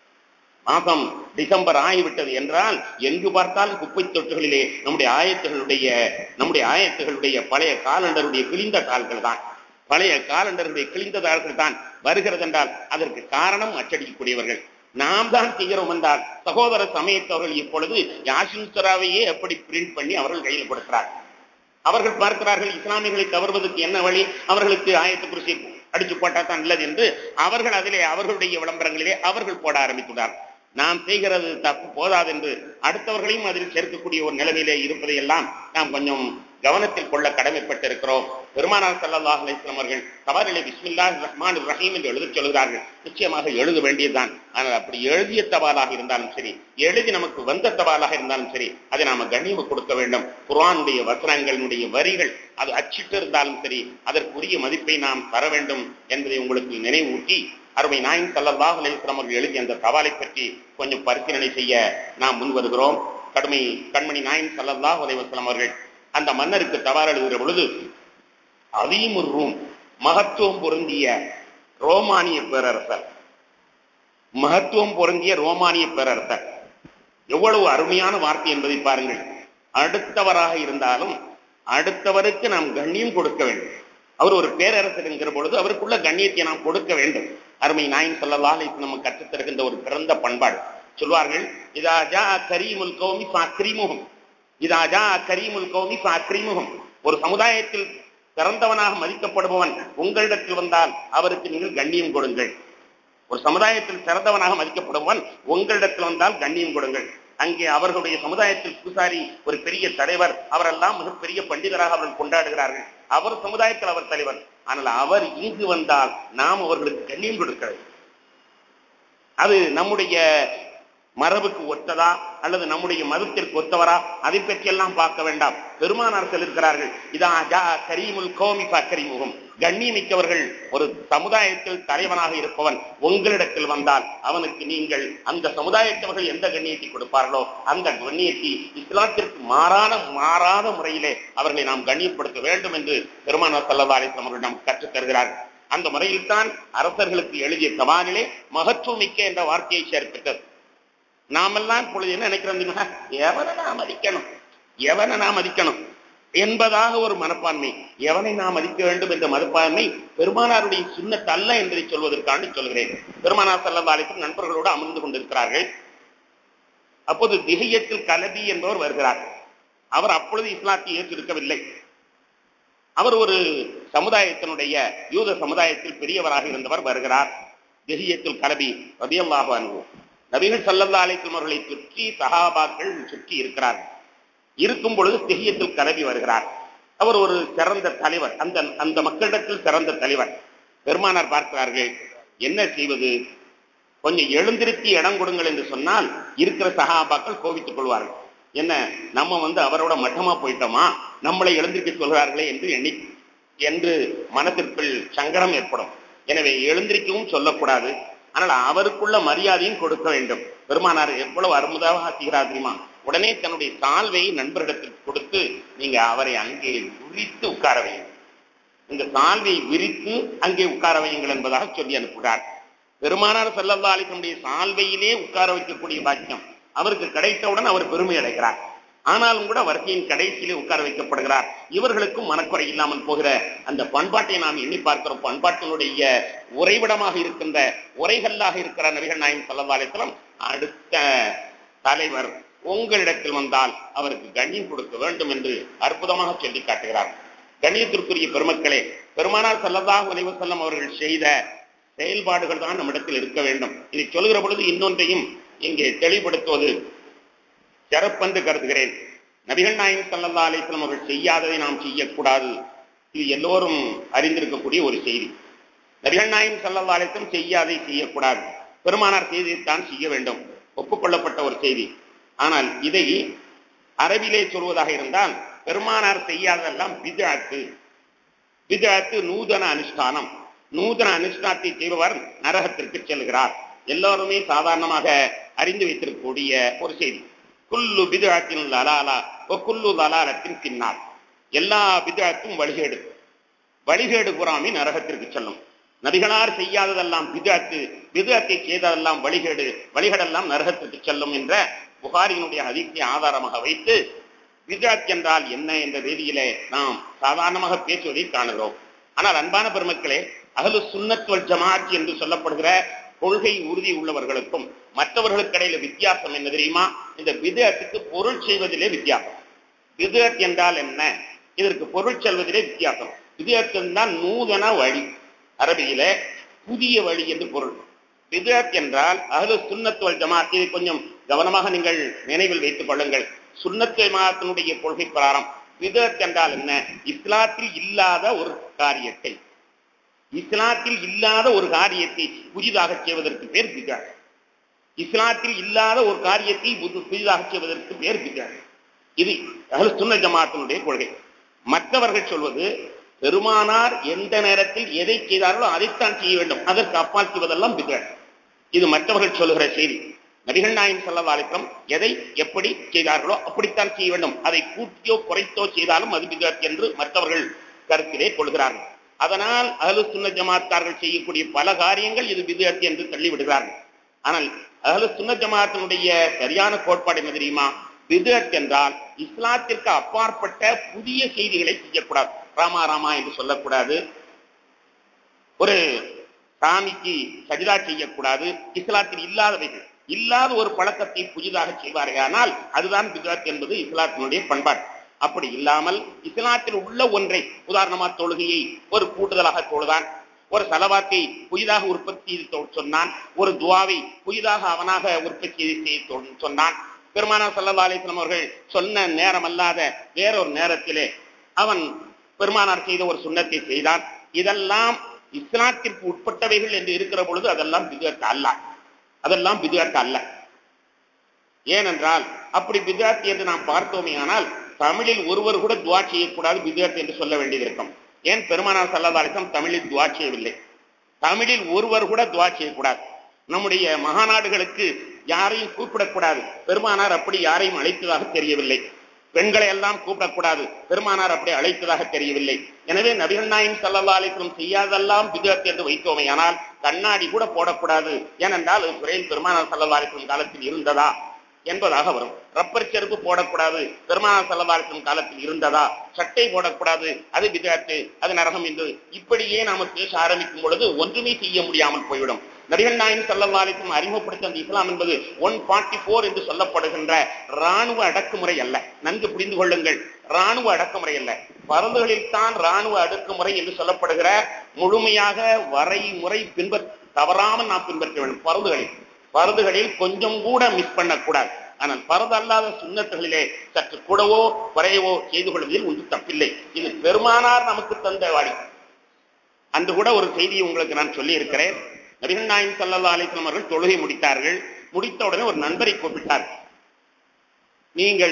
மாதம் டிசம்பர் ஆகிவிட்டது என்றால் எங்கு பார்த்தாலும் குப்பை தொட்டுகளிலே நம்முடைய ஆயத்துகளுடைய நம்முடைய ஆயத்துகளுடைய பழைய காலண்டருடைய கிழிந்த தாள்கள் தான் பழைய காலண்டருடைய கிழிந்த தாள்கள் தான் வருகிறது என்றால் அதற்கு காரணம் அச்சடிக்கக்கூடியவர்கள் நாம் தான் செய்கிறோம் என்றால் சகோதர சமயத்தவர்கள் இப்பொழுது யாசின் சராவையே எப்படி பிரிண்ட் பண்ணி அவர்கள் கையில் கொடுக்கிறார்கள் அவர்கள் பார்க்கிறார்கள் இஸ்லாமியர்களை கவர்வதற்கு என்ன வழி அவர்களுக்கு ஆயத்து குறிச்சி அடிச்சு போட்டா தான் நல்லது என்று அவர்கள் அதிலே அவர்களுடைய விளம்பரங்களிலே அவர்கள் போட ஆரம்பித்துள்ளார்கள் நாம் செய்கிறது தப்பு போதாது என்று அடுத்தவர்களையும் அதில் சேர்க்கக்கூடிய ஒரு நிலைமையிலே இருப்பதை எல்லாம் நாம் கொஞ்சம் கவனத்தில் கொள்ள கடமைப்பட்டிருக்கிறோம் பெருமானார் சல்லாஹ் அலிஸ்லாம் அவர்கள் தவறிலே பிஸ்மில்லா ரஹ்மான் ரஹீம் என்று எழுதச் சொல்கிறார்கள் நிச்சயமாக எழுத வேண்டியதுதான் ஆனால் அப்படி எழுதிய தபாலாக இருந்தாலும் சரி எழுதி நமக்கு வந்த தபாலாக இருந்தாலும் சரி அதை நாம கண்ணியம் கொடுக்க வேண்டும் குர்ஆனுடைய வசனங்களினுடைய வரிகள் அது அச்சிட்டு இருந்தாலும் சரி அதற்குரிய மதிப்பை நாம் தர வேண்டும் என்பதை உங்களுக்கு நினைவூட்டி அருமை நாயின் சல்லல்லாஹ் அலிஸ்லாம் அவர்கள் எழுதிய அந்த தபாலை பற்றி கொஞ்சம் பரிசீலனை செய்ய நாம் முன் வருகிறோம் கடுமை கண்மணி நாயின் சல்லல்லாஹ் அலைவசலம் அவர்கள் அந்த மன்னருக்கு தவாறு எழுதுகிற பொழுது அதீமுர் ரூம் மகத்துவம் பொருந்திய ரோமானிய பேரரசர் மகத்துவம் பொருந்திய ரோமானிய பேரரசர் எவ்வளவு அருமையான வார்த்தை என்பதை பாருங்கள் அடுத்தவராக இருந்தாலும் அடுத்தவருக்கு நாம் கண்ணியம் கொடுக்க வேண்டும் அவர் ஒரு பேரரசர் என்கிற பொழுது அவருக்குள்ள கண்ணியத்தை நாம் கொடுக்க வேண்டும் அருமை நாயின் சொல்லலாம் நம்ம கற்றுத்தருகின்ற ஒரு பிறந்த பண்பாடு சொல்வார்கள் இதா ஜா கரீமுல் கௌமி அக்ரிமுகம் இதா ஜா கரீமுல் கௌமி அக்ரிமுகம் ஒரு சமுதாயத்தில் சிறந்தவனாக மதிக்கப்படுபவன் உங்களிடத்தில் வந்தால் அவருக்கு நீங்கள் கண்ணியம் கொடுங்கள் ஒரு சமுதாயத்தில் சிறந்தவனாக மதிக்கப்படுபவன் உங்களிடத்தில் வந்தால் கண்ணியம் கொடுங்கள் அங்கே அவர்களுடைய சமுதாயத்தில் பூசாரி ஒரு பெரிய தலைவர் அவரெல்லாம் மிகப்பெரிய பண்டிதராக அவர்கள் கொண்டாடுகிறார்கள் அவர் சமுதாயத்தில் அவர் தலைவர் ஆனால் அவர் இங்கு வந்தால் நாம் அவர்களுக்கு கண்ணியம் கொடுக்கிறது அது நம்முடைய மரபுக்கு ஒத்ததா அல்லது நம்முடைய மதத்திற்கு ஒத்தவரா அதை பற்றியெல்லாம் பார்க்க வேண்டாம் பெருமானார் சொல்லிருக்கிறார்கள் இதா ஜா கரீமுல் கோமி கரீமுகம் கண்ணியமிக்கவர்கள் ஒரு சமுதாயத்தில் தலைவனாக இருப்பவன் உங்களிடத்தில் வந்தால் அவனுக்கு நீங்கள் அந்த சமுதாயத்தவர்கள் எந்த கண்ணியத்தை கொடுப்பார்களோ அந்த கண்ணியத்தை இஸ்லாத்திற்கு மாறான மாறாத முறையிலே அவர்களை நாம் கண்ணியப்படுத்த வேண்டும் என்று பெருமானார் சல்லா அலிஸ்லாம் அவர்கள் நமக்கு கற்றுத் தருகிறார்கள் அந்த முறையில் தான் அரசர்களுக்கு எழுதிய தபானிலே மகத்துவமிக்க என்ற வார்த்தையை சேர்ப்பித்தது நாமெல்லாம் இப்பொழுது என்ன நினைக்கிறோம் தெரியுமா எவனை நாம் மதிக்கணும் எவனை நாம் மதிக்கணும் என்பதாக ஒரு மனப்பான்மை எவனை நாம் மதிக்க வேண்டும் என்ற மனப்பான்மை பெருமானாருடைய சுண்ணத் அல்ல என்பதை சொல்வதற்காண்டு சொல்கிறேன் பெருமானார் சல்லா அலிக்கும் நண்பர்களோடு அமர்ந்து கொண்டிருக்கிறார்கள் அப்போது திகையத்தில் கலபி என்பவர் வருகிறார் அவர் அப்பொழுது இஸ்லாத்தை ஏற்றிருக்கவில்லை அவர் ஒரு சமுதாயத்தினுடைய யூத சமுதாயத்தில் பெரியவராக இருந்தவர் வருகிறார் திகியத்தில் கலபி ரதியல்லாஹு அன்பு நபிகள் சல்லல்லா அலிஸ்லம் அவர்களை சுற்றி சஹாபாக்கள் சுற்றி இருக்கிறார்கள் இருக்கும் பொழுது திகியத்தில் கலபி வருகிறார் அவர் ஒரு சிறந்த தலைவர் அந்த அந்த மக்களிடத்தில் சிறந்த தலைவர் பெருமானார் பார்க்கிறார்கள் என்ன செய்வது கொஞ்சம் எழுந்திருத்தி இடம் கொடுங்கள் என்று சொன்னால் இருக்கிற சகாபாக்கள் கோபித்துக் கொள்வார்கள் என்ன நம்ம வந்து அவரோட மட்டமா போயிட்டோமா நம்மளை எழுந்திருக்க சொல்கிறார்களே என்று எண்ணி என்று மனத்திற்குள் சங்கடம் ஏற்படும் எனவே எழுந்திருக்கவும் சொல்லக்கூடாது ஆனால் அவருக்குள்ள மரியாதையும் கொடுக்க வேண்டும் பெருமானார் எவ்வளவு அருமுதாக செய்கிறார் தெரியுமா உடனே தன்னுடைய சால்வையை நண்பரிடத்திற்கு கொடுத்து நீங்க அவரை அங்கே விரித்து உட்கார வையுங்கள் இந்த சால்வையை விரித்து அங்கே உட்கார வையுங்கள் என்பதாக சொல்லி அனுப்புகிறார் பெருமானார் சல்லல்லா அலிசனுடைய சால்வையிலே உட்கார வைக்கக்கூடிய பாக்கியம் அவருக்கு கிடைத்தவுடன் அவர் பெருமை அடைகிறார் ஆனாலும் கூட வரிசையின் கடைசியிலே உட்கார வைக்கப்படுகிறார் இவர்களுக்கும் மனக்குறை இல்லாமல் போகிற அந்த பண்பாட்டை நாம் எண்ணி பார்க்கிறோம் பண்பாட்டினுடைய உறைவிடமாக இருக்கின்ற உரைகல்லாக இருக்கிற நபிகள் நாயம் சல்லா அலிஸ்லாம் அடுத்த தலைவர் உங்களிடத்தில் வந்தால் அவருக்கு கண்ணியம் கொடுக்க வேண்டும் என்று அற்புதமாக சொல்லி காட்டுகிறார் கண்ணியத்திற்குரிய பெருமக்களே பெருமானார் சல்லல்லாஹு அலைஹி வஸல்லம் அவர்கள் செய்த செயல்பாடுகள் தான் நம்மிடத்தில் இருக்க வேண்டும் இதை சொல்கிற பொழுது இன்னொன்றையும் இங்கே தெளிவுபடுத்துவது சிறப்பென்று கருதுகிறேன் நபிகள் நாயகம் சல்லல்லா அலிஸ்லாம் அவர்கள் செய்யாததை நாம் செய்யக்கூடாது இது எல்லோரும் அறிந்திருக்கக்கூடிய ஒரு செய்தி நபிகள் நாயகம் சல்லல்லா அலிஸ்லாம் செய்யாதை செய்யக்கூடாது பெருமானார் செய்தியைத்தான் செய்ய வேண்டும் ஒப்புக்கொள்ளப்பட்ட ஒரு செய்தி ஆனால் இதை அரபிலே சொல்வதாக இருந்தால் பெருமானார் செய்யாததெல்லாம் விதாத்து விதாத்து நூதன அனுஷ்டானம் நூதன அனுஷ்டானத்தை செய்பவர் நரகத்திற்கு செல்கிறார் எல்லோருமே சாதாரணமாக அறிந்து வைத்திருக்கக்கூடிய ஒரு செய்தி குல்லு பிதுஅத்தின் லலாலா ஓ குல்லு லலாலத்தின் பின்னார் எல்லா பிதுஅத்தும் வழிகேடு வழிகேடு புறாமி நரகத்திற்கு செல்லும் நபிகளார் செய்யாததெல்லாம் பிதுஅத்து பிதுஅத்தை செய்ததெல்லாம் வழிகேடு வழிகேடெல்லாம் நரகத்திற்கு செல்லும் என்ற புகாரியினுடைய அதிர்ச்சியை ஆதாரமாக வைத்து பிதுஅத் என்றால் என்ன என்ற ரீதியிலே நாம் சாதாரணமாக பேசுவதை காணுகிறோம் ஆனால் அன்பான பெருமக்களே அகலு சுன்னத்துவல் ஜமாத் என்று சொல்லப்படுகிற கொள்கை உறுதி உள்ளவர்களுக்கும் மற்றவர்களுக்கு இடையில வித்தியாசம் என்ன தெரியுமா இந்த விதத்துக்கு பொருள் செய்வதிலே வித்தியாசம் விதத் என்றால் என்ன இதற்கு பொருள் செல்வதிலே வித்தியாசம் விதத் தான் நூதன வழி அரபியில புதிய வழி என்று பொருள் விதத் என்றால் அகலு சுன்னத்துவல் ஜமாத் இதை கொஞ்சம் கவனமாக நீங்கள் நினைவில் வைத்துக் கொள்ளுங்கள் சுன்னத்து ஜமாத்தினுடைய கொள்கை பிரகாரம் விதத் என்றால் என்ன இஸ்லாத்தில் இல்லாத ஒரு காரியத்தை இஸ்லாத்தில் இல்லாத ஒரு காரியத்தை புதிதாக செய்வதற்கு பேர் பிதா இஸ்லாத்தில் இல்லாத ஒரு காரியத்தை புதிதாக செய்வதற்கு பேர் பிதா இது அகல் சுன்ன ஜமாத்தினுடைய கொள்கை மற்றவர்கள் சொல்வது பெருமானார் எந்த நேரத்தில் எதை செய்தார்களோ அதைத்தான் செய்ய வேண்டும் அதற்கு அப்பால் செய்வதெல்லாம் பிதா இது மற்றவர்கள் சொல்லுகிற செய்தி நபிகள் நாயம் சல்லா அலிஸ்லம் எதை எப்படி செய்தார்களோ அப்படித்தான் செய்ய வேண்டும் அதை கூட்டியோ குறைத்தோ செய்தாலும் அது பிதத் என்று மற்றவர்கள் கருத்திலே கொள்கிறார்கள் அதனால் அகலு சுன்ன ஜமாத்தார்கள் செய்யக்கூடிய பல காரியங்கள் இது விதத்து என்று தள்ளிவிடுகிறார்கள் ஆனால் அகலு சுன்ன ஜமாத்தினுடைய சரியான கோட்பாடு என்ன தெரியுமா விதத் என்றால் இஸ்லாத்திற்கு அப்பாற்பட்ட புதிய செய்திகளை செய்யக்கூடாது ராமா ராமா என்று சொல்லக்கூடாது ஒரு சாமிக்கு சஜிதா செய்யக்கூடாது இஸ்லாத்தில் இல்லாதவைகள் இல்லாத ஒரு பழக்கத்தை புதிதாக செய்வார்கள் ஆனால் அதுதான் பிதாத் என்பது இஸ்லாத்தினுடைய பண்பாடு அப்படி இல்லாமல் இஸ்லாத்தில் உள்ள ஒன்றை உதாரணமா தொழுகையை ஒரு கூடுதலாக தொழுதான் ஒரு சலவாத்தை புதிதாக உற்பத்தி செய்து சொன்னான் ஒரு துவாவை புதிதாக அவனாக உற்பத்தி செய்து சொன்னான் பெருமானார் சல்லா அலிஸ்லாம் அவர்கள் சொன்ன நேரம் அல்லாத வேறொரு நேரத்திலே அவன் பெருமானார் செய்த ஒரு சுண்ணத்தை செய்தான் இதெல்லாம் இஸ்லாத்திற்கு உட்பட்டவைகள் என்று இருக்கிற பொழுது அதெல்லாம் பிதுகத்து அல்ல அதெல்லாம் பிதுகத்து அல்ல ஏனென்றால் அப்படி பிதுகத்து என்று நாம் பார்த்தோமே ஆனால் தமிழில் ஒருவர் கூட துவா செய்யக்கூடாது பிதுகத்து என்று சொல்ல வேண்டியிருக்கும் ஏன் பெருமானார் சல்லதாலிசம் தமிழில் துவா செய்யவில்லை தமிழில் ஒருவர் கூட துவா செய்யக்கூடாது நம்முடைய மகாநாடுகளுக்கு யாரையும் கூப்பிடக்கூடாது பெருமானார் அப்படி யாரையும் அழைத்ததாக தெரியவில்லை பெண்களை எல்லாம் கூப்பிடக்கூடாது பெருமானார் அப்படி அழைத்ததாக தெரியவில்லை எனவே நபிகள் நாயம் சல்லா அலிஸ்லம் செய்யாதெல்லாம் பிதத் என்று வைத்தோமே ஆனால் கண்ணாடி கூட போடக்கூடாது ஏனென்றால் அது குறையில் பெருமானார் சல்லா அலிஸ்லம் காலத்தில் இருந்ததா என்பதாக வரும் ரப்பர் செருப்பு போடக்கூடாது பெருமானார் சல்லவாரிசம் காலத்தில் இருந்ததா சட்டை போடக்கூடாது அது விதத்து அது நரகம் என்று இப்படியே நாம பேச ஆரம்பிக்கும் பொழுது ஒன்றுமே செய்ய முடியாமல் போய்விடும் நபிகள் நாயன் சல்லவாலிக்கும் அறிமுகப்படுத்த அந்த இஸ்லாம் என்பது ஒன் ஃபார்ட்டி போர் என்று சொல்லப்படுகின்ற ராணுவ அடக்குமுறை அல்ல நன்கு புரிந்து கொள்ளுங்கள் ராணுவ அடக்குமுறை அல்ல பருந்துகளில் தான் ராணுவ அடக்குமுறை என்று சொல்லப்படுகிற முழுமையாக வரைமுறை பின்பற்ற தவறாமல் நாம் பின்பற்ற வேண்டும் பருந்துகளில் பருதுகளில் கொஞ்சம் கூட மிஸ் பண்ணக்கூடாது ஆனால் பரது அல்லாத சுண்ணத்துகளிலே சற்று கூடவோ குறையவோ செய்து கொள்வதில் ஒன்று தப்பில்லை இது பெருமானார் நமக்கு தந்த வாடி அன்று கூட ஒரு செய்தியை உங்களுக்கு நான் சொல்லி இருக்கிறேன் நபிகள் நாயம் சல்லா அலிஸ்லாம் அவர்கள் தொழுகை முடித்தார்கள் முடித்த உடனே ஒரு நண்பரை கூப்பிட்டார் நீங்கள்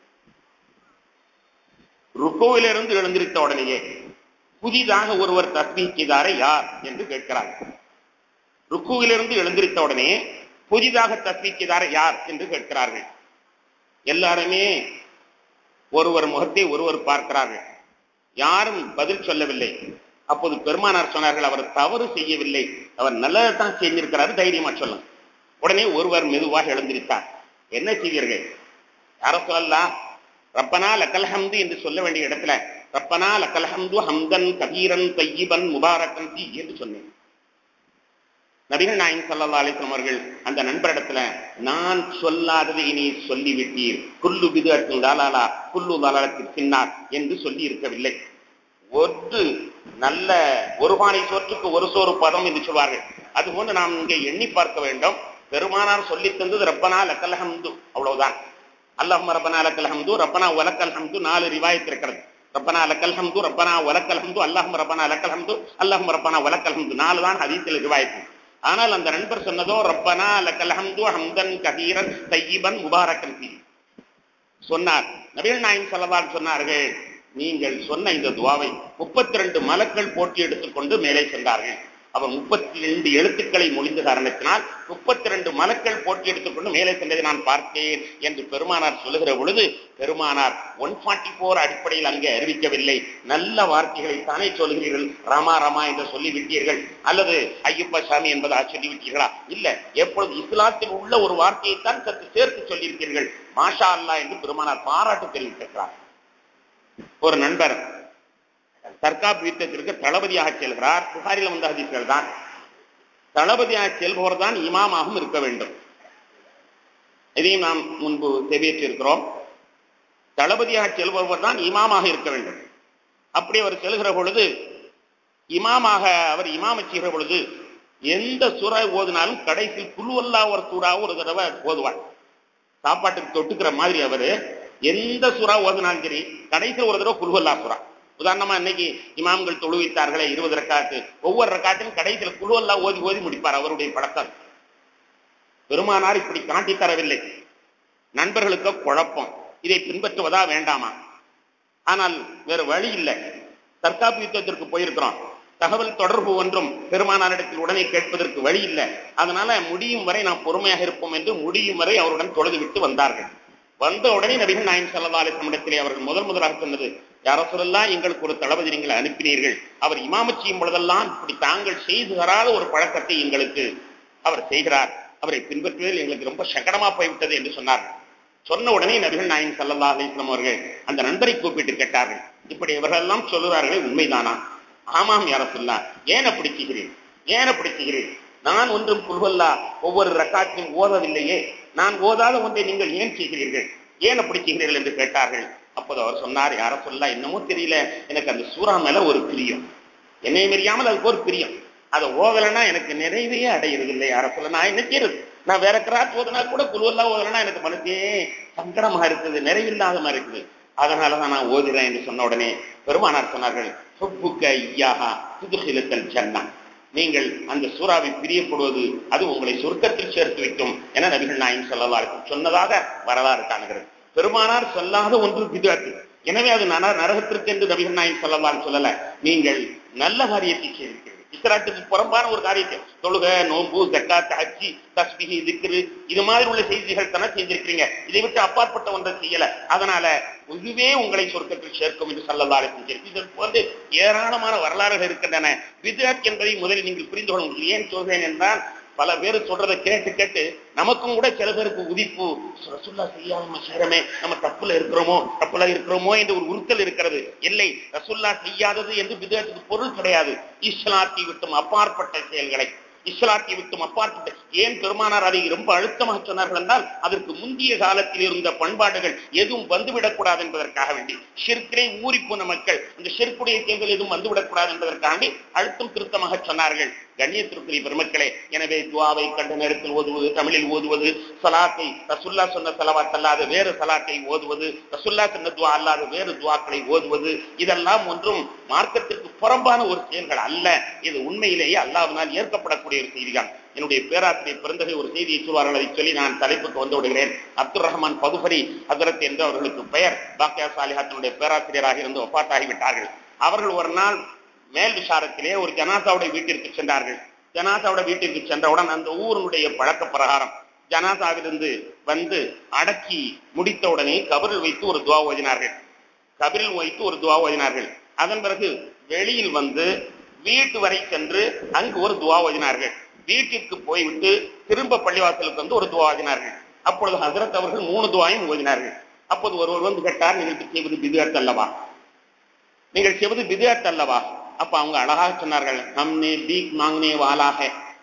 ருக்கோவிலிருந்து எழுந்திருத்த உடனேயே புதிதாக ஒருவர் தஸ்மீ செய்தாரே யார் என்று கேட்கிறார்கள் ருக்குவிலிருந்து எழுந்திருத்த உடனே புதிதாக தஸ்மீக்கிதார் யார் என்று கேட்கிறார்கள் எல்லாருமே ஒருவர் முகத்தை ஒருவர் பார்க்கிறார்கள் யாரும் பதில் சொல்லவில்லை அப்போது பெருமானார் சொன்னார்கள் அவர் தவறு செய்யவில்லை அவர் நல்லதான் செஞ்சிருக்கிறாரு தைரியமா சொல்லும் உடனே ஒருவர் மெதுவாக எழுந்திருத்தார் என்ன செய்வீர்கள் யார சொல்லலாம் ரப்பனா லக்கல்ஹம்து என்று சொல்ல வேண்டிய இடத்துல ரப்பனா லக்கல்ஹம்து ஹம்தன் கபீரன் தையிபன் முபாரக்கன் தி என்று சொன்னேன் நபிகள் நாயகம் சல்லா அலிஸ்லாம் அவர்கள் அந்த நண்பரிடத்துல நான் சொல்லாததை இனி சொல்லிவிட்டீர் குல்லு விதத்தின் தாலாலா குல்லு தாலாலத்தின் பின்னார் என்று சொல்லி இருக்கவில்லை ஒரு நல்ல ஒரு பானை சோற்றுக்கு ஒரு சோறு பதம் என்று சொல்வார்கள் அதுபோன்று நாம் இங்கே எண்ணி பார்க்க வேண்டும் பெருமானார் சொல்லி தந்தது ரப்பனா லக்கல் ஹம்து அவ்வளவுதான் அல்லாஹ் ரப்பனா லக்கல் ஹம்து ரப்பனா ஒலக்கல் ஹம்து நாலு ரிவாயத்து இருக்கிறது ரப்பனா லக்கல் ஹம்து ரப்பனா ஒலக்கல் ஹம்து அல்லாஹ் ரப்பனா லக்கல் ஹம்து அல்லாஹ் ரப்பனா ஒலக்கல் ஹம்து நாலு தான் ஹதீஸில் ரிவாயத்து ஆனால் அந்த நண்பர் சொன்னதோ ரப்பனா லக்கல் ஹம்து ஹம்தன் கபீரன் தையிபன் முபாரக்கன் ஃபீ சொன்னார் நபிகள் நாயம் சல்லவால் சொன்னார்கள் நீங்கள் சொன்ன இந்த துவாவை முப்பத்தி ரெண்டு மலக்கள் போட்டி எடுத்துக்கொண்டு மேலே சென்றார்கள் அவர் முப்பத்தி ரெண்டு எழுத்துக்களை மொழிந்த காரணத்தினால் முப்பத்தி ரெண்டு மலக்கள் போட்டி எடுத்துக்கொண்டு மேலே சென்றதை நான் பார்த்தேன் என்று பெருமானார் சொல்லுகிற பொழுது பெருமானார் ஒன் ஃபார்ட்டி போர் அடிப்படையில் அங்கே அறிவிக்கவில்லை நல்ல வார்த்தைகளை தானே சொல்கிறீர்கள் ராமா ராமா என்று சொல்லிவிட்டீர்கள் அல்லது ஐயப்ப சாமி என்பதா சொல்லிவிட்டீர்களா இல்ல எப்பொழுது இஸ்லாத்தில் உள்ள ஒரு வார்த்தையைத்தான் சற்று சேர்த்து சொல்லியிருக்கிறீர்கள் மாஷா அல்லா என்று பெருமானார் பாராட்டு தெரிவித்திருக்கிறார் ஒரு நண்பர் தற்காப்பு யுத்தத்திற்கு தளபதியாக செல்கிறார் புகாரில் வந்த ஹதீஸ்கள் தான் தளபதியாக செல்பவர் தான் இமாமாகவும் இருக்க வேண்டும் இதையும் நாம் முன்பு தெரிவித்திருக்கிறோம் தளபதியாக செல்பவர் தான் இமாமாக இருக்க வேண்டும் அப்படி அவர் செல்கிற பொழுது இமாமாக அவர் இமாம செய்கிற பொழுது எந்த சுரா ஓதினாலும் கடைசியில் குழுவல்லா ஒரு சூறாவும் ஒரு தடவை ஓதுவார் சாப்பாட்டுக்கு தொட்டுக்கிற மாதிரி அவரு எந்த சுறா ஓதினாலும் சரி கடைசியில் ஒரு தடவை குழுவல்லா சுறா உதாரணமா இன்னைக்கு இமாம்கள் தொழுவித்தார்களே இருபது ரக்காத்து ஒவ்வொரு ரக்காத்திலும் கடைசியில் குழுவல்லா ஓதி ஓதி முடிப்பார் அவருடைய பழக்கம் பெருமானார் இப்படி காட்டி தரவில்லை நண்பர்களுக்கு குழப்பம் இதை பின்பற்றுவதா வேண்டாமா ஆனால் வேறு வழி இல்லை தற்காப்பு யுத்தத்திற்கு போயிருக்கிறோம் தகவல் தொடர்பு ஒன்றும் பெருமானாரிடத்தில் உடனே கேட்பதற்கு வழி இல்லை அதனால முடியும் வரை நாம் பொறுமையாக இருப்போம் என்று முடியும் வரை அவருடன் தொழுது விட்டு வந்தார்கள் வந்த உடனே நபிகள் நாயம் சல்லா அலிஸ்லமிடத்திலே அவர்கள் முதல் முதலாக சொன்னது யாரோ சொல்லலாம் எங்களுக்கு ஒரு தளபதி நீங்கள் அனுப்பினீர்கள் அவர் இமாம செய்யும் பொழுதெல்லாம் இப்படி தாங்கள் செய்து தராத ஒரு பழக்கத்தை எங்களுக்கு அவர் செய்கிறார் அவரை பின்பற்றுவதில் எங்களுக்கு ரொம்ப சங்கடமா போய்விட்டது என்று சொன்னார்கள் சொன்ன உடனே நபிகள் நாயகம் சல்லா அலிஸ்லாம் அவர்கள் அந்த நண்பரை கூப்பிட்டு கேட்டார்கள் இப்படி இவர்களெல்லாம் சொல்லுறார்களே உண்மைதானா ஆமாம் யார சொல்லா ஏன் அப்படி செய்கிறேன் ஏன் அப்படி செய்கிறேன் நான் ஒன்றும் குல்வல்லா ஒவ்வொரு ரக்காத்தையும் ஓதவில்லையே நான் ஓதாத ஒன்றை நீங்கள் ஏன் செய்கிறீர்கள் ஏன் அப்படி செய்கிறீர்கள் என்று கேட்டார்கள் அப்போது அவர் சொன்னார் யார சொல்லா என்னமோ தெரியல எனக்கு அந்த சூறா மேல ஒரு பிரியம் என்னை மீறியாமல் அதுக்கு ஒரு பிரியம் அதை ஓதலைன்னா எனக்கு நிறைவே அடையிறது இல்லை யார சொல்ல நான் என்ன செய்யறது நான் வேற கிராத் ஓதுனா கூட குழுவெல்லாம் ஓதலைன்னா எனக்கு மனசே சங்கடமா இருக்குது நிறைவில்லாத மாதிரி இருக்குது அதனாலதான் நான் ஓதுறேன் என்று சொன்ன உடனே பெருமானார் சொன்னார்கள் சொப்புக்க ஐயாஹா புதுசிலத்தல் சன்னா நீங்கள் அந்த சூறாவை பிரியப்படுவது அது உங்களை சொர்க்கத்தில் சேர்த்து வைக்கும் என நபிகள் நாயின் சொல்லலாம் சொன்னதாக வரலாறு காணுகிறது பெருமானார் சொல்லாத ஒன்று பிதாத்து எனவே அது நர நரகத்திற்கு என்று நபிகள் நாயின் சொல்லலாம் சொல்லல நீங்கள் நல்ல காரியத்தை செய்திருக்கிறீர்கள் இஸ்லாத்துக்கு புறம்பான ஒரு காரியத்தை தொழுக நோன்பு ஜக்காத் ஹஜ்ஜி தஸ்பிஹி திக்ரு இது மாதிரி உள்ள செய்திகள் தானே செஞ்சிருக்கிறீங்க இதை விட்டு அப்பாற்பட்ட ஒன்றை செய்யல அதனால இதுவே உங்களை சொர்க்கத்தில் சேர்க்கும் என்று சொல்லலாறு செஞ்சிருக்கு இதற்கு வந்து ஏராளமான வரலாறுகள் இருக்கின்றன வித்யாத் என்பதை முதலில் நீங்கள் புரிந்து கொள்ள முடியும் ஏன் சொல்றேன் என்றால் பல பேர் சொல்றதை கேட்டு கேட்டு நமக்கும் கூட சில பேருக்கு உதிப்பு ரசுல்லா செய்யாம செய்யறமே நம்ம தப்புல இருக்கிறோமோ தப்புல இருக்கிறோமோ என்று ஒரு உறுத்தல் இருக்கிறது இல்லை ரசுல்லா செய்யாதது என்று விதத்துக்கு பொருள் கிடையாது இஸ்லாத்தை விட்டும் அப்பாற்பட்ட செயல்களை இஸ்லாத்தை விட்டும் அப்பாற்பட்ட ஏன் பெருமானார் அதை ரொம்ப அழுத்தமாக சொன்னார்கள் என்றால் அதற்கு முந்தைய காலத்தில் இருந்த பண்பாடுகள் எதுவும் வந்துவிடக்கூடாது என்பதற்காக வேண்டி ஷிர்கிலே ஊறி போன மக்கள் அந்த ஷிர்குடைய செயல்கள் எதுவும் வந்துவிடக்கூடாது என்பதற்காண்டி அழுத்தம் திருத்தமாக சொன்னார்கள் கண்ணியத்திற்குரிய பெருமக்களே எனவே துவாவை கண்ட நேரத்தில் ஓதுவது தமிழில் ஓதுவது சலாத்தை ரசுல்லா சொன்ன சலவாத் அல்லாத வேறு சலாத்தை ஓதுவது ரசுல்லா சொன்ன துவா அல்லாத வேறு துவாக்களை ஓதுவது இதெல்லாம் ஒன்றும் மார்க்கத்திற்கு புறம்பான ஒரு செயல்கள் அல்ல இது உண்மையிலேயே அல்லாவினால் ஏற்கப்படக்கூடிய ஒரு செய்திதான் என்னுடைய பேராசிரியர் பிறந்தகை ஒரு செய்தியை சொல்வார்கள் அதை சொல்லி நான் தலைப்புக்கு வந்து விடுகிறேன் அப்துல் ரஹ்மான் பதுபரி ஹசரத் என்று அவர்களுக்கு பெயர் பாக்கியா சாலிஹாத்தினுடைய பேராசிரியராக இருந்து ஒப்பாட்டாகிவிட்டார்கள் அவர்கள் ஒரு நாள் மேல் விசாரத்திலே ஒரு ஜனாதாவுடைய வீட்டிற்கு சென்றார்கள் ஜனாதாவுடைய வீட்டிற்கு சென்றவுடன் அந்த ஊருடைய பழக்க பிரகாரம் ஜனாதாவிலிருந்து வந்து அடக்கி முடித்த உடனே கபரில் வைத்து ஒரு துவா ஓதினார்கள் கபரில் வைத்து ஒரு துவா ஓதினார்கள் அதன் பிறகு வெளியில் வந்து வீட்டு வரை சென்று அங்கு ஒரு துவா ஓதினார்கள் வீட்டிற்கு போய்விட்டு திரும்ப பள்ளிவாசலுக்கு வந்து ஒரு துவா ஓதினார்கள் அப்பொழுது ஹசரத் அவர்கள் மூணு துவாயும் ஓதினார்கள் அப்போது ஒருவர் வந்து கேட்டார் நீங்கள் செய்வது பிதுஅத் அல்லவா நீங்கள் செய்வது பிதுஅத் அல்லவா அப்ப அவங்க அழகாக சொன்னார்கள் ஹம்னே பீக் மாங்கனே வாலாக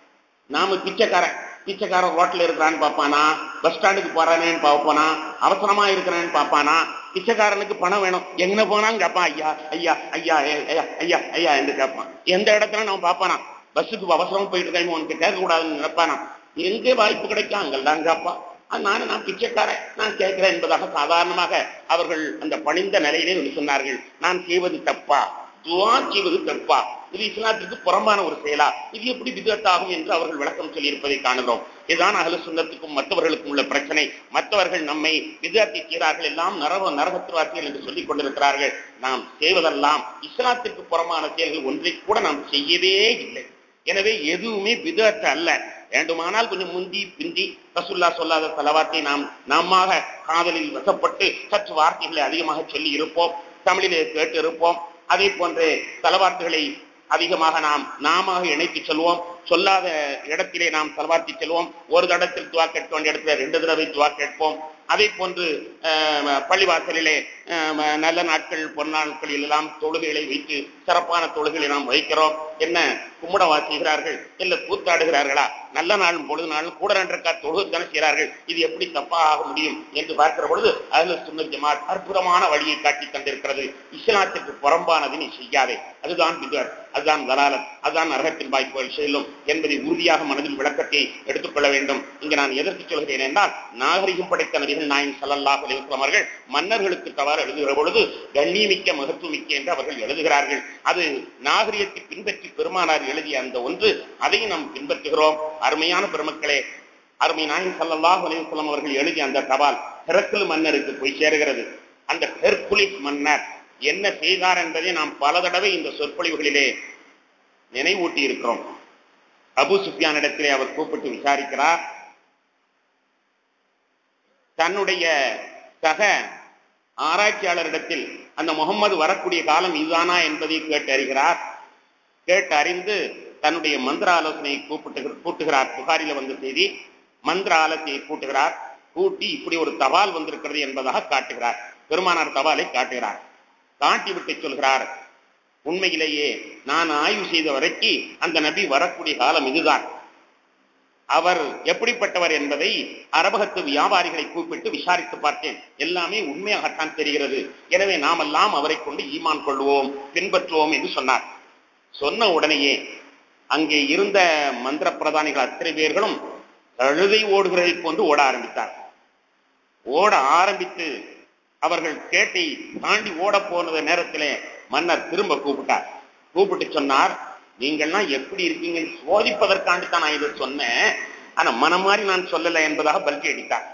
நாம பிச்சைக்காரன் பிச்சைக்காரன் ரோட்ல இருக்கிறான்னு பார்ப்பானா பஸ் ஸ்டாண்டுக்கு போறானேன்னு பார்ப்பானா அவசரமா இருக்கிறான்னு பார்ப்பானா பிச்சைக்காரனுக்கு பணம் வேணும் எங்க போனான்னு கேட்பான் ஐயா ஐயா ஐயா ஐயா ஐயா ஐயா என்று கேட்பான் எந்த இடத்துல நம்ம பார்ப்பானா பஸ்ஸுக்கு அவசரமா போயிட்டு இருக்காங்க உனக்கு கேட்க கூடாதுன்னு நினைப்பானா எங்கே வாய்ப்பு கிடைக்கும் அங்கெல்லாம் கேட்பான் அதனால நான் பிச்சைக்காரன் நான் கேட்கிறேன் என்பதாக சாதாரணமாக அவர்கள் அந்த பணிந்த நிலையிலே வந்து சொன்னார்கள் நான் செய்வது தப்பா துவா செய்வது தப்பா இது இஸ்லாத்திற்கு புறம்பான ஒரு செயலா இது எப்படி விதத்தாகும் என்று அவர்கள் விளக்கம் சொல்லியிருப்பதை காணுகிறோம் இதுதான் அகல சுண்ணத்துக்கும் மற்றவர்களுக்கும் உள்ள பிரச்சனை மற்றவர்கள் நம்மை விதத்தை செய்கிறார்கள் எல்லாம் நரக நரகத்துவாசிகள் என்று சொல்லிக் கொண்டிருக்கிறார்கள் நாம் செய்வதெல்லாம் இஸ்லாத்திற்கு புறமான செயல்கள் ஒன்றை கூட நாம் செய்யவே இல்லை எனவே எதுவுமே விதத்து அல்ல வேண்டுமானால் கொஞ்சம் முந்தி பிந்தி ரசுல்லா சொல்லாத தலவாத்தை நாம் நாம காதலில் வசப்பட்டு சற்று வார்த்தைகளை அதிகமாக சொல்லி இருப்போம் தமிழிலே கேட்டு இருப்போம் அதே போன்று தலவார்த்துகளை அதிகமாக நாம் நாம இணைத்து செல்வோம் சொல்லாத இடத்திலே நாம் தலவார்த்தி செல்வோம் ஒரு தடத்தில் துவா கேட்க வேண்டிய இடத்துல ரெண்டு தடவை துவா கேட்போம் அதே போன்று பள்ளிவாசலிலே நல்ல நாட்கள் பொன்னாட்களில் எல்லாம் தொழுகைகளை வைத்து சிறப்பான தொழுகைகளை நாம் வைக்கிறோம் என்ன கும்பிட வாசிக்கிறார்கள் இல்ல கூத்தாடுகிறார்களா நல்ல நாளும் பொழுது நாளும் கூட ரெண்டக்கா தொழுகை தானே செய்கிறார்கள் இது எப்படி தப்பாக ஆக முடியும் என்று பார்க்கிற பொழுது அதுல சுண்ண ஜமாத் அற்புதமான வழியை காட்டி தந்திருக்கிறது இஸ்லாத்திற்கு புறம்பானது நீ செய்யாதே அதுதான் பிதர் அதுதான் வலாலத் அதுதான் நரகத்தின் வாய்ப்புகள் செல்லும் என்பதை உறுதியாக மனதில் விளக்கத்தை எடுத்துக்கொள்ள வேண்டும் இங்கு நான் எதற்கு சொல்கிறேன் என்றால் நாகரிகம் படைத்த நபிகள் நாயின் சல்லல்லாஹ் அலிவசம் அவர்கள் மன்னர்களுக்கு தவறு எழுதுகிற பொழுது கண்ணியமிக்க மகத்துவமிக்க என்று அவர்கள் எழுதுகிறார்கள் அது நாகரிகத்தை பின்பற்றி பெருமானார் எழுதிய அந்த ஒன்று அதையும் நாம் பின்பற்றுகிறோம் அருமையான பெருமக்களே அருமை நாயின் சல்லல்லாஹ் அலிவசம் அவர்கள் எழுதிய அந்த தபால் ஹெரக்குலு மன்னருக்கு போய் சேருகிறது அந்த ஹெர்குலிஸ் மன்னர் என்ன செய்தார் என்பதை நாம் பல தடவை இந்த சொற்பொழிவுகளிலே நினைவூட்டி இருக்கிறோம் அபு சுஃபியான் இடத்திலே அவர் கூப்பிட்டு விசாரிக்கிறார் தன்னுடைய சக ஆராய்ச்சியாளரிடத்தில் அந்த முகம்மது வரக்கூடிய காலம் இதுதானா என்பதை கேட்டு அறிகிறார் கேட்டு அறிந்து தன்னுடைய மந்திர ஆலோசனையை கூப்பிட்டு கூட்டுகிறார் புகாரில வந்த செய்தி மந்திர ஆலோசனையை கூட்டுகிறார் கூட்டி இப்படி ஒரு தபால் வந்திருக்கிறது என்பதாக காட்டுகிறார் பெருமானார் தபாலை காட்டுகிறார் காட்டி விட்டு சொல்கிறார் உண்மையிலேயே நான் ஆய்வு செய்த வரைக்கும் அந்த நபி வரக்கூடிய காலம் இதுதான் அவர் எப்படிப்பட்டவர் என்பதை அரபகத்து வியாபாரிகளை கூப்பிட்டு விசாரித்து பார்த்தேன் எல்லாமே உண்மையாகத்தான் தெரிகிறது எனவே நாமெல்லாம் அவரை கொண்டு ஈமான் கொள்வோம் பின்பற்றுவோம் என்று சொன்னார் சொன்ன உடனேயே அங்கே இருந்த மந்திர பிரதானிகள் அத்தனை பேர்களும் கழுதை ஓடுகிறதை போன்று ஓட ஆரம்பித்தார் ஓட ஆரம்பித்து அவர்கள் கேட்டை தாண்டி ஓட போனது நேரத்திலே மன்னர் திரும்ப கூப்பிட்டார் கூப்பிட்டு சொன்னார் நீங்கள்லாம் எப்படி இருக்கீங்கன்னு சோதிப்பதற்காண்டி தான் நான் இதை சொன்னேன் ஆனா மனம் மாதிரி நான் சொல்லலை என்பதாக பல்கி அடித்தார்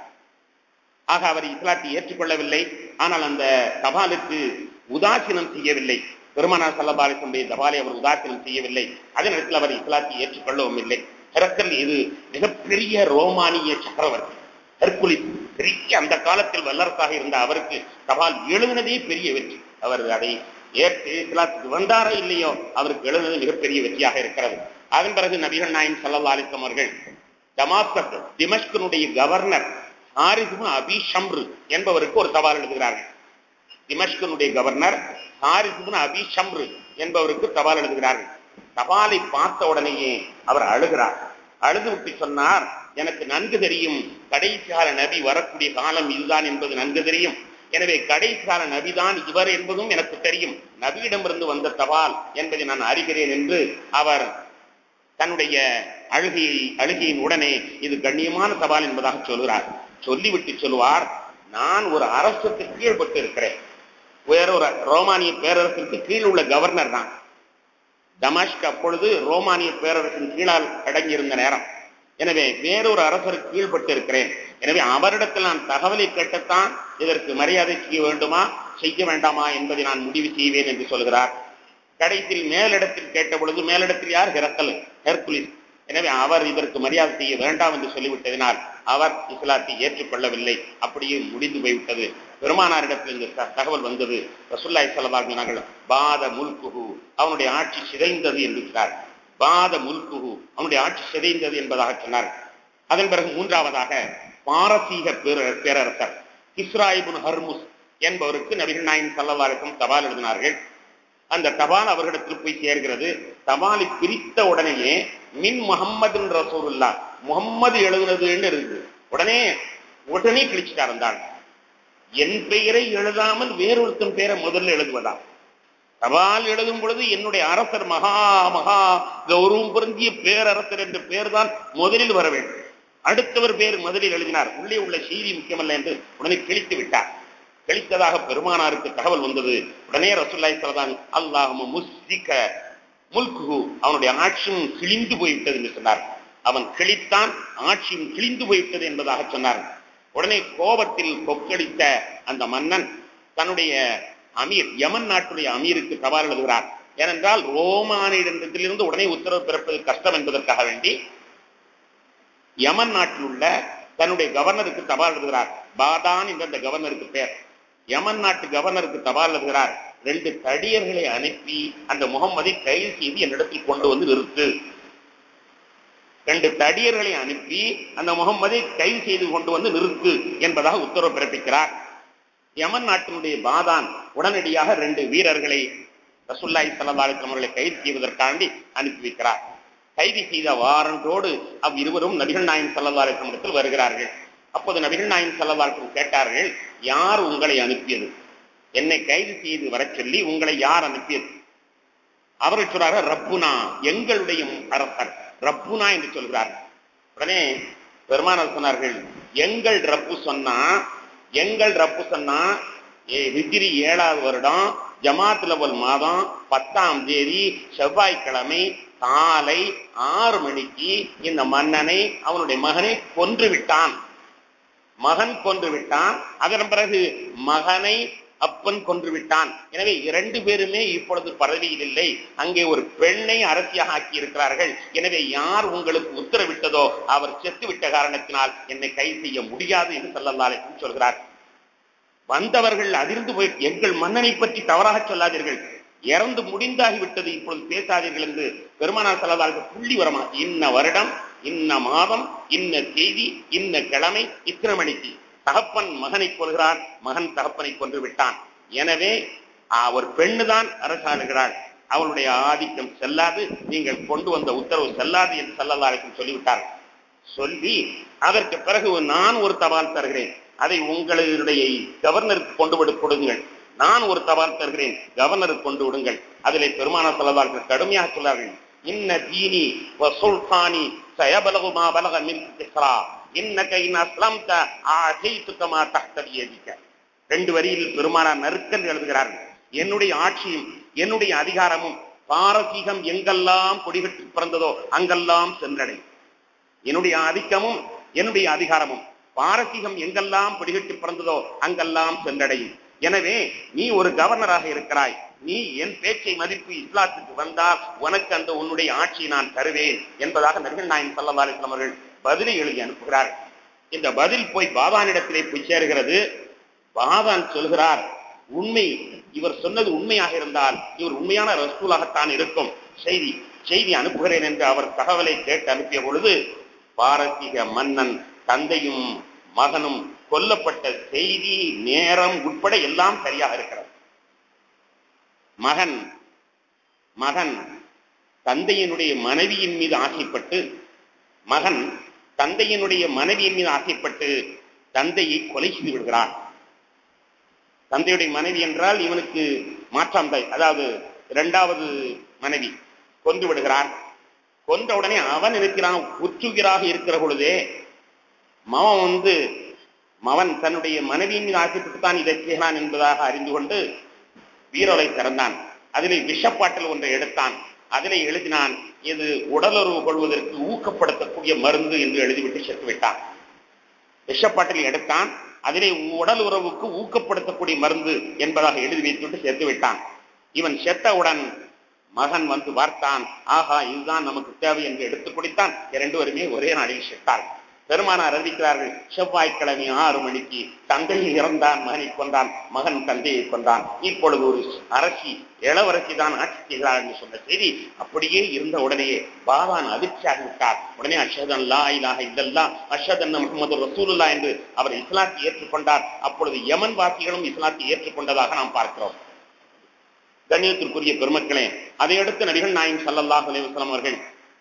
ஆக அவர் இஸ்லாத்தை ஏற்றுக்கொள்ளவில்லை ஆனால் அந்த தபாலுக்கு உதாசீனம் செய்யவில்லை பெருமானார் சல்லபாலிசனுடைய தபாலை அவர் உதாசீனம் செய்யவில்லை அதே நேரத்தில் அவர் இஸ்லாத்தை ஏற்றுக்கொள்ளவும் இல்லை ஹெரக்கல் இது மிகப்பெரிய ரோமானிய சக்கரவர்த்தி ஹெர்குலிஸ் பெரிய அந்த காலத்தில் வல்லரசாக இருந்த அவருக்கு தபால் எழுதினதே பெரிய வெற்றி அவர் அதை ஏற்று இஸ்லாத்துக்கு வந்தாரோ இல்லையோ அவருக்கு எழுதுனது மிகப்பெரிய வெற்றியாக இருக்கிறது அதன் பிறகு நபிகள் நாயம் சல்லா அலிஸ்லாம் அவர்கள் டமாஸ்கஸ் திமஷ்கனுடைய கவர்னர் ஹாரிசும் அபி ஷம்ரு என்பவருக்கு ஒரு தபால் எழுதுகிறார்கள் திமஷ்கனுடைய கவர்னர் ஹாரிசும் அபி ஷம்ரு என்பவருக்கு தபால் எழுதுகிறார்கள் தபாலை பார்த்த உடனேயே அவர் அழுகிறார் அழுது விட்டு சொன்னார் எனக்கு நன்கு தெரியும் கடைசி கால நபி வரக்கூடிய காலம் இதுதான் என்பது நன்கு தெரியும் எனவே கடைசி கால நபிதான் இவர் என்பதும் எனக்கு தெரியும் நபியிடமிருந்து வந்த தபால் என்பதை நான் அறிகிறேன் என்று அவர் தன்னுடைய அழுகையை அழுகையின் உடனே இது கண்ணியமான தபால் என்பதாக சொல்கிறார் சொல்லிவிட்டு சொல்வார் நான் ஒரு அரசுக்கு கீழ்பட்டு இருக்கிறேன் வேற ஒரு ரோமானிய பேரரசுக்கு கீழ் உள்ள கவர்னர் தான் டமாஷ்க் அப்பொழுது ரோமானிய பேரரசின் கீழால் அடங்கியிருந்த நேரம் எனவே வேறொரு அரசருக்கு கீழ்பட்டு இருக்கிறேன் எனவே அவரிடத்தில் நான் தகவலை கேட்டத்தான் இதற்கு மரியாதை செய்ய வேண்டுமா செய்ய வேண்டாமா என்பதை நான் முடிவு செய்வேன் என்று சொல்கிறார் கடைசியில் மேலிடத்தில் கேட்ட பொழுது மேலிடத்தில் யார் ஹெரக்கல் ஹெர்குலிஸ் எனவே அவர் இதற்கு மரியாதை செய்ய வேண்டாம் என்று சொல்லிவிட்டதினால் அவர் இஸ்லாத்தை ஏற்றுக்கொள்ளவில்லை அப்படியே முடிந்து போய்விட்டது பெருமானாரிடத்தில் இந்த தகவல் வந்தது ரசுல்லாய் சலவாக சொன்னார்கள் பாத முல்குகு அவனுடைய ஆட்சி சிதைந்தது என்று சொன்னார் பாத முல்குகு அவனுடைய ஆட்சி சிதைந்தது என்பதாக சொன்னார் அதன் பிறகு மூன்றாவதாக பாரசீக பேர பேரரசர் இஸ்ராயிபுன் ஹர்முஸ் என்பவருக்கு நபிகள் நாயின் சல்லவாருக்கும் தபால் எழுதினார்கள் அந்த தபால் அவர்களிடத்தில் போய் சேர்கிறது தபாலை பிரித்த உடனேயே மின் முகம்மது ரசூருல்லா முகம்மது எழுதுனதுன்னு இருக்குது உடனே உடனே கிழிச்சிட்டார் அந்த என் பெயரை எழுதாமல் வேறொருத்தன் பெயரை முதல்ல எழுதுவதா தபால் எழுதும் பொழுது என்னுடைய அரசர் மகா மகா கௌரவம் பொருந்திய பேரரசர் என்ற பெயர் தான் முதலில் வர வேண்டும் அடுத்தவர் பேர் முதலில் எழுதினார் உள்ளே உள்ள செய்தி முக்கியமல்ல என்று உடனே கிழித்து விட்டார் கழித்ததாக பெருமானாருக்கு தகவல் வந்தது உடனே ரசுல்லாய் சொல்லதான் அல்லாஹ் முஸ்திக முல்கு அவனுடைய ஆட்சியும் கிழிந்து போய்விட்டது என்று சொன்னார் அவன் கிழித்தான் ஆட்சியும் கிழிந்து போய்விட்டது என்பதாக சொன்னார் உடனே கோபத்தில் கொக்கடித்த அந்த மன்னன் தன்னுடைய அமீர் யமன் நாட்டுடைய அமீருக்கு தபால் எழுதுகிறார் ஏனென்றால் ரோமானிடத்திலிருந்து உடனே உத்தரவு பிறப்பது கஷ்டம் என்பதற்காக வேண்டி யமன் நாட்டில் உள்ள தன்னுடைய கவர்னருக்கு தபால் எழுதுகிறார் பாதான் என்ற அந்த கவர்னருக்கு பேர் யமன் நாட்டு கவர்னருக்கு தபால் எழுதுகிறார் ரெண்டு தடியர்களை அனுப்பி அந்த முகம்மதை கைது செய்து என்னிடத்தில் கொண்டு வந்து நிறுத்து ரெண்டு தடியர்களை அனுப்பி அந்த முகம்மதை கைது செய்து கொண்டு வந்து நிறுத்து என்பதாக உத்தரவு பிறப்பிக்கிறார் யமன் நாட்டினுடைய பாதான் உடனடியாக ரெண்டு வீரர்களை ரசுல்லாய் சல்லாஹிஸ்லாம் அவர்களை கைது செய்வதற்காண்டி அனுப்பி வைக்கிறார் கைது செய்த வாரண்டோடு அவ்விருவரும் நபிகள் நாயம் சல்லா இடத்தில் வருகிறார்கள் அப்போது நபிகள் நாயம் சல்லா கேட்டார்கள் யார் உங்களை அனுப்பியது என்னை கைது செய்து வர சொல்லி உங்களை யார் அனுப்பியது அவர்கள் சொல்றார்கள் ரப்புனா எங்களுடைய அரசர் ரப்புனா என்று சொல்கிறார் உடனே பெருமானார் சொன்னார்கள் எங்கள் ரப்பு சொன்னா எங்கள் ரப்பு சொன்னா ஹிஜ்ரி ஏழாவது வருடம் ஜமாத் லவல் மாதம் பத்தாம் தேதி செவ்வாய்க்கிழமை காலை ஆறு மணிக்கு இந்த மன்னனை அவனுடைய மகனை கொன்று விட்டான் மகன் கொன்று விட்டான் அதன் பிறகு மகனை அப்பன் கொன்று விட்டான் எனவே இரண்டு பேருமே இப்பொழுது பதவியில் இல்லை அங்கே ஒரு பெண்ணை அரசியாக ஆக்கி இருக்கிறார்கள் எனவே யார் உங்களுக்கு உத்தரவிட்டதோ அவர் செத்து விட்ட காரணத்தினால் என்னை கைது செய்ய முடியாது என்று சொல்லல்லாலும் சொல்கிறார் வந்தவர்கள் அதிர்ந்து போய் எங்கள் மன்னனை பற்றி தவறாக சொல்லாதீர்கள் இறந்து முடிந்தாகிவிட்டது இப்பொழுது பேசாதீர்கள் என்று பெருமானார் செல்லதாருக்கு புள்ளி வரமா இன்ன வருடம் இன்ன மாதம் இன்ன செய்தி இன்ன கிழமை இத்தனை மணிக்கு தகப்பன் மகனை கொள்கிறார் மகன் தகப்பனை கொன்று விட்டான் எனவே ஒரு பெண்ணு தான் அரசாளுகிறாள் அவளுடைய ஆதிக்கம் செல்லாது நீங்கள் கொண்டு வந்த உத்தரவு செல்லாது என்று செல்லல்லாருக்கும் சொல்லிவிட்டார் சொல்லி அதற்கு பிறகு நான் ஒரு தபால் தருகிறேன் அதை உங்களுடைய கவர்னருக்கு கொண்டு விடு கொடுங்கள் நான் ஒரு தபால் தருகிறேன் கவர்னருக்கு கொண்டு விடுங்கள் அதிலே பெருமான சொல்லதார்கள் கடுமையாக சொல்லார்கள் இன்ன தீனி சுல்தானி சயபலகு மா பலக மின் கிஸ்ரா இன்னக இன் அஸ்லம்த ஆசைத்துக்க மா தஹ்தல் யதிக ரெண்டு வரியில் பெருமானார் நறுக்கல் எழுதுகிறார்கள் என்னுடைய ஆட்சியும் என்னுடைய அதிகாரமும் பாரசீகம் எங்கெல்லாம் கொடிகட்டி பிறந்ததோ அங்கெல்லாம் சென்றடையும் என்னுடைய ஆதிக்கமும் என்னுடைய அதிகாரமும் பாரசீகம் எங்கெல்லாம் பிடிகட்டி பிறந்ததோ அங்கெல்லாம் சென்றடையும் எனவே நீ ஒரு கவர்னராக இருக்கிறாய் நீ என் பேச்சை மதிப்பு இஸ்லாத்துக்கு வந்தால் உனக்கு அந்த உன்னுடைய ஆட்சியை நான் தருவேன் என்பதாக நபிகள் நாயன் சல்லா அலிஸ்லாம் அவர்கள் பதிலை எழுதி அனுப்புகிறார் இந்த பதில் போய் பாபானிடத்திலே போய் சேருகிறது பாதான் சொல்கிறார் உண்மை இவர் சொன்னது உண்மையாக இருந்தால் இவர் உண்மையான ரசூலாகத்தான் இருக்கும் செய்தி செய்தி அனுப்புகிறேன் என்று அவர் தகவலை கேட்டு அனுப்பிய பொழுது பாரசீக மன்னன் தந்தையும் மகனும் கொல்லப்பட்ட செய்தி நேரம் உட்பட எல்லாம் சரியாக இருக்கிறது மகன் மகன் தந்தையினுடைய மனைவியின் மீது ஆசைப்பட்டு மகன் தந்தையினுடைய மனைவியின் மீது ஆசைப்பட்டு தந்தையை கொலை செய்து விடுகிறான் தந்தையுடைய மனைவி என்றால் இவனுக்கு மாற்றாம் தாய் அதாவது இரண்டாவது மனைவி கொன்று விடுகிறான் கொன்ற உடனே அவன் இருக்கிறான் உற்றுகிறாக இருக்கிற பொழுதே மவன் வந்து மவன் தன்னுடைய மனைவியின் மீது ஆசைப்பட்டு தான் இதை செய்கிறான் என்பதாக அறிந்து கொண்டு வீரலை திறந்தான் அதிலே விஷப்பாட்டல் ஒன்றை எடுத்தான் அதிலே எழுதினான் இது உடலுறவு கொள்வதற்கு ஊக்கப்படுத்தக்கூடிய மருந்து என்று எழுதிவிட்டு செத்து விட்டான் விஷப்பாட்டல் எடுத்தான் அதிலே உடல் உறவுக்கு ஊக்கப்படுத்தக்கூடிய மருந்து என்பதாக எழுதி வைத்துவிட்டு செத்து விட்டான் இவன் செத்தவுடன் மகன் வந்து பார்த்தான் ஆஹா இதுதான் நமக்கு தேவை என்று எடுத்துக் குடித்தான் இரண்டு பேருமே ஒரே நாளில் செத்தார் பெருமானார் அறிவிக்கிறார்கள் செவ்வாய்க்கிழமை ஆறு மணிக்கு தந்தையை இறந்தான் மகனை கொண்டான் மகன் தந்தையை கொண்டான் இப்பொழுது ஒரு அரசி இளவரசி தான் ஆட்சி செய்கிறார் என்று சொன்ன செய்தி அப்படியே இருந்த உடனேயே பாபான் அதிர்ச்சியாக விட்டார் உடனே அஷதன் லா இலாக இல்லல்லா அஷதன் முகமது ரசூலுல்லா என்று அவர் இஸ்லாத்தை ஏற்றுக்கொண்டார் அப்பொழுது யமன் வாசிகளும் இஸ்லாத்தை ஏற்றுக்கொண்டதாக நாம் பார்க்கிறோம் கண்ணியத்திற்குரிய பெருமக்களே அதையடுத்து நபிகள் நாயின் சல்லல்லாஹ் அலைவசலம் அவர்கள்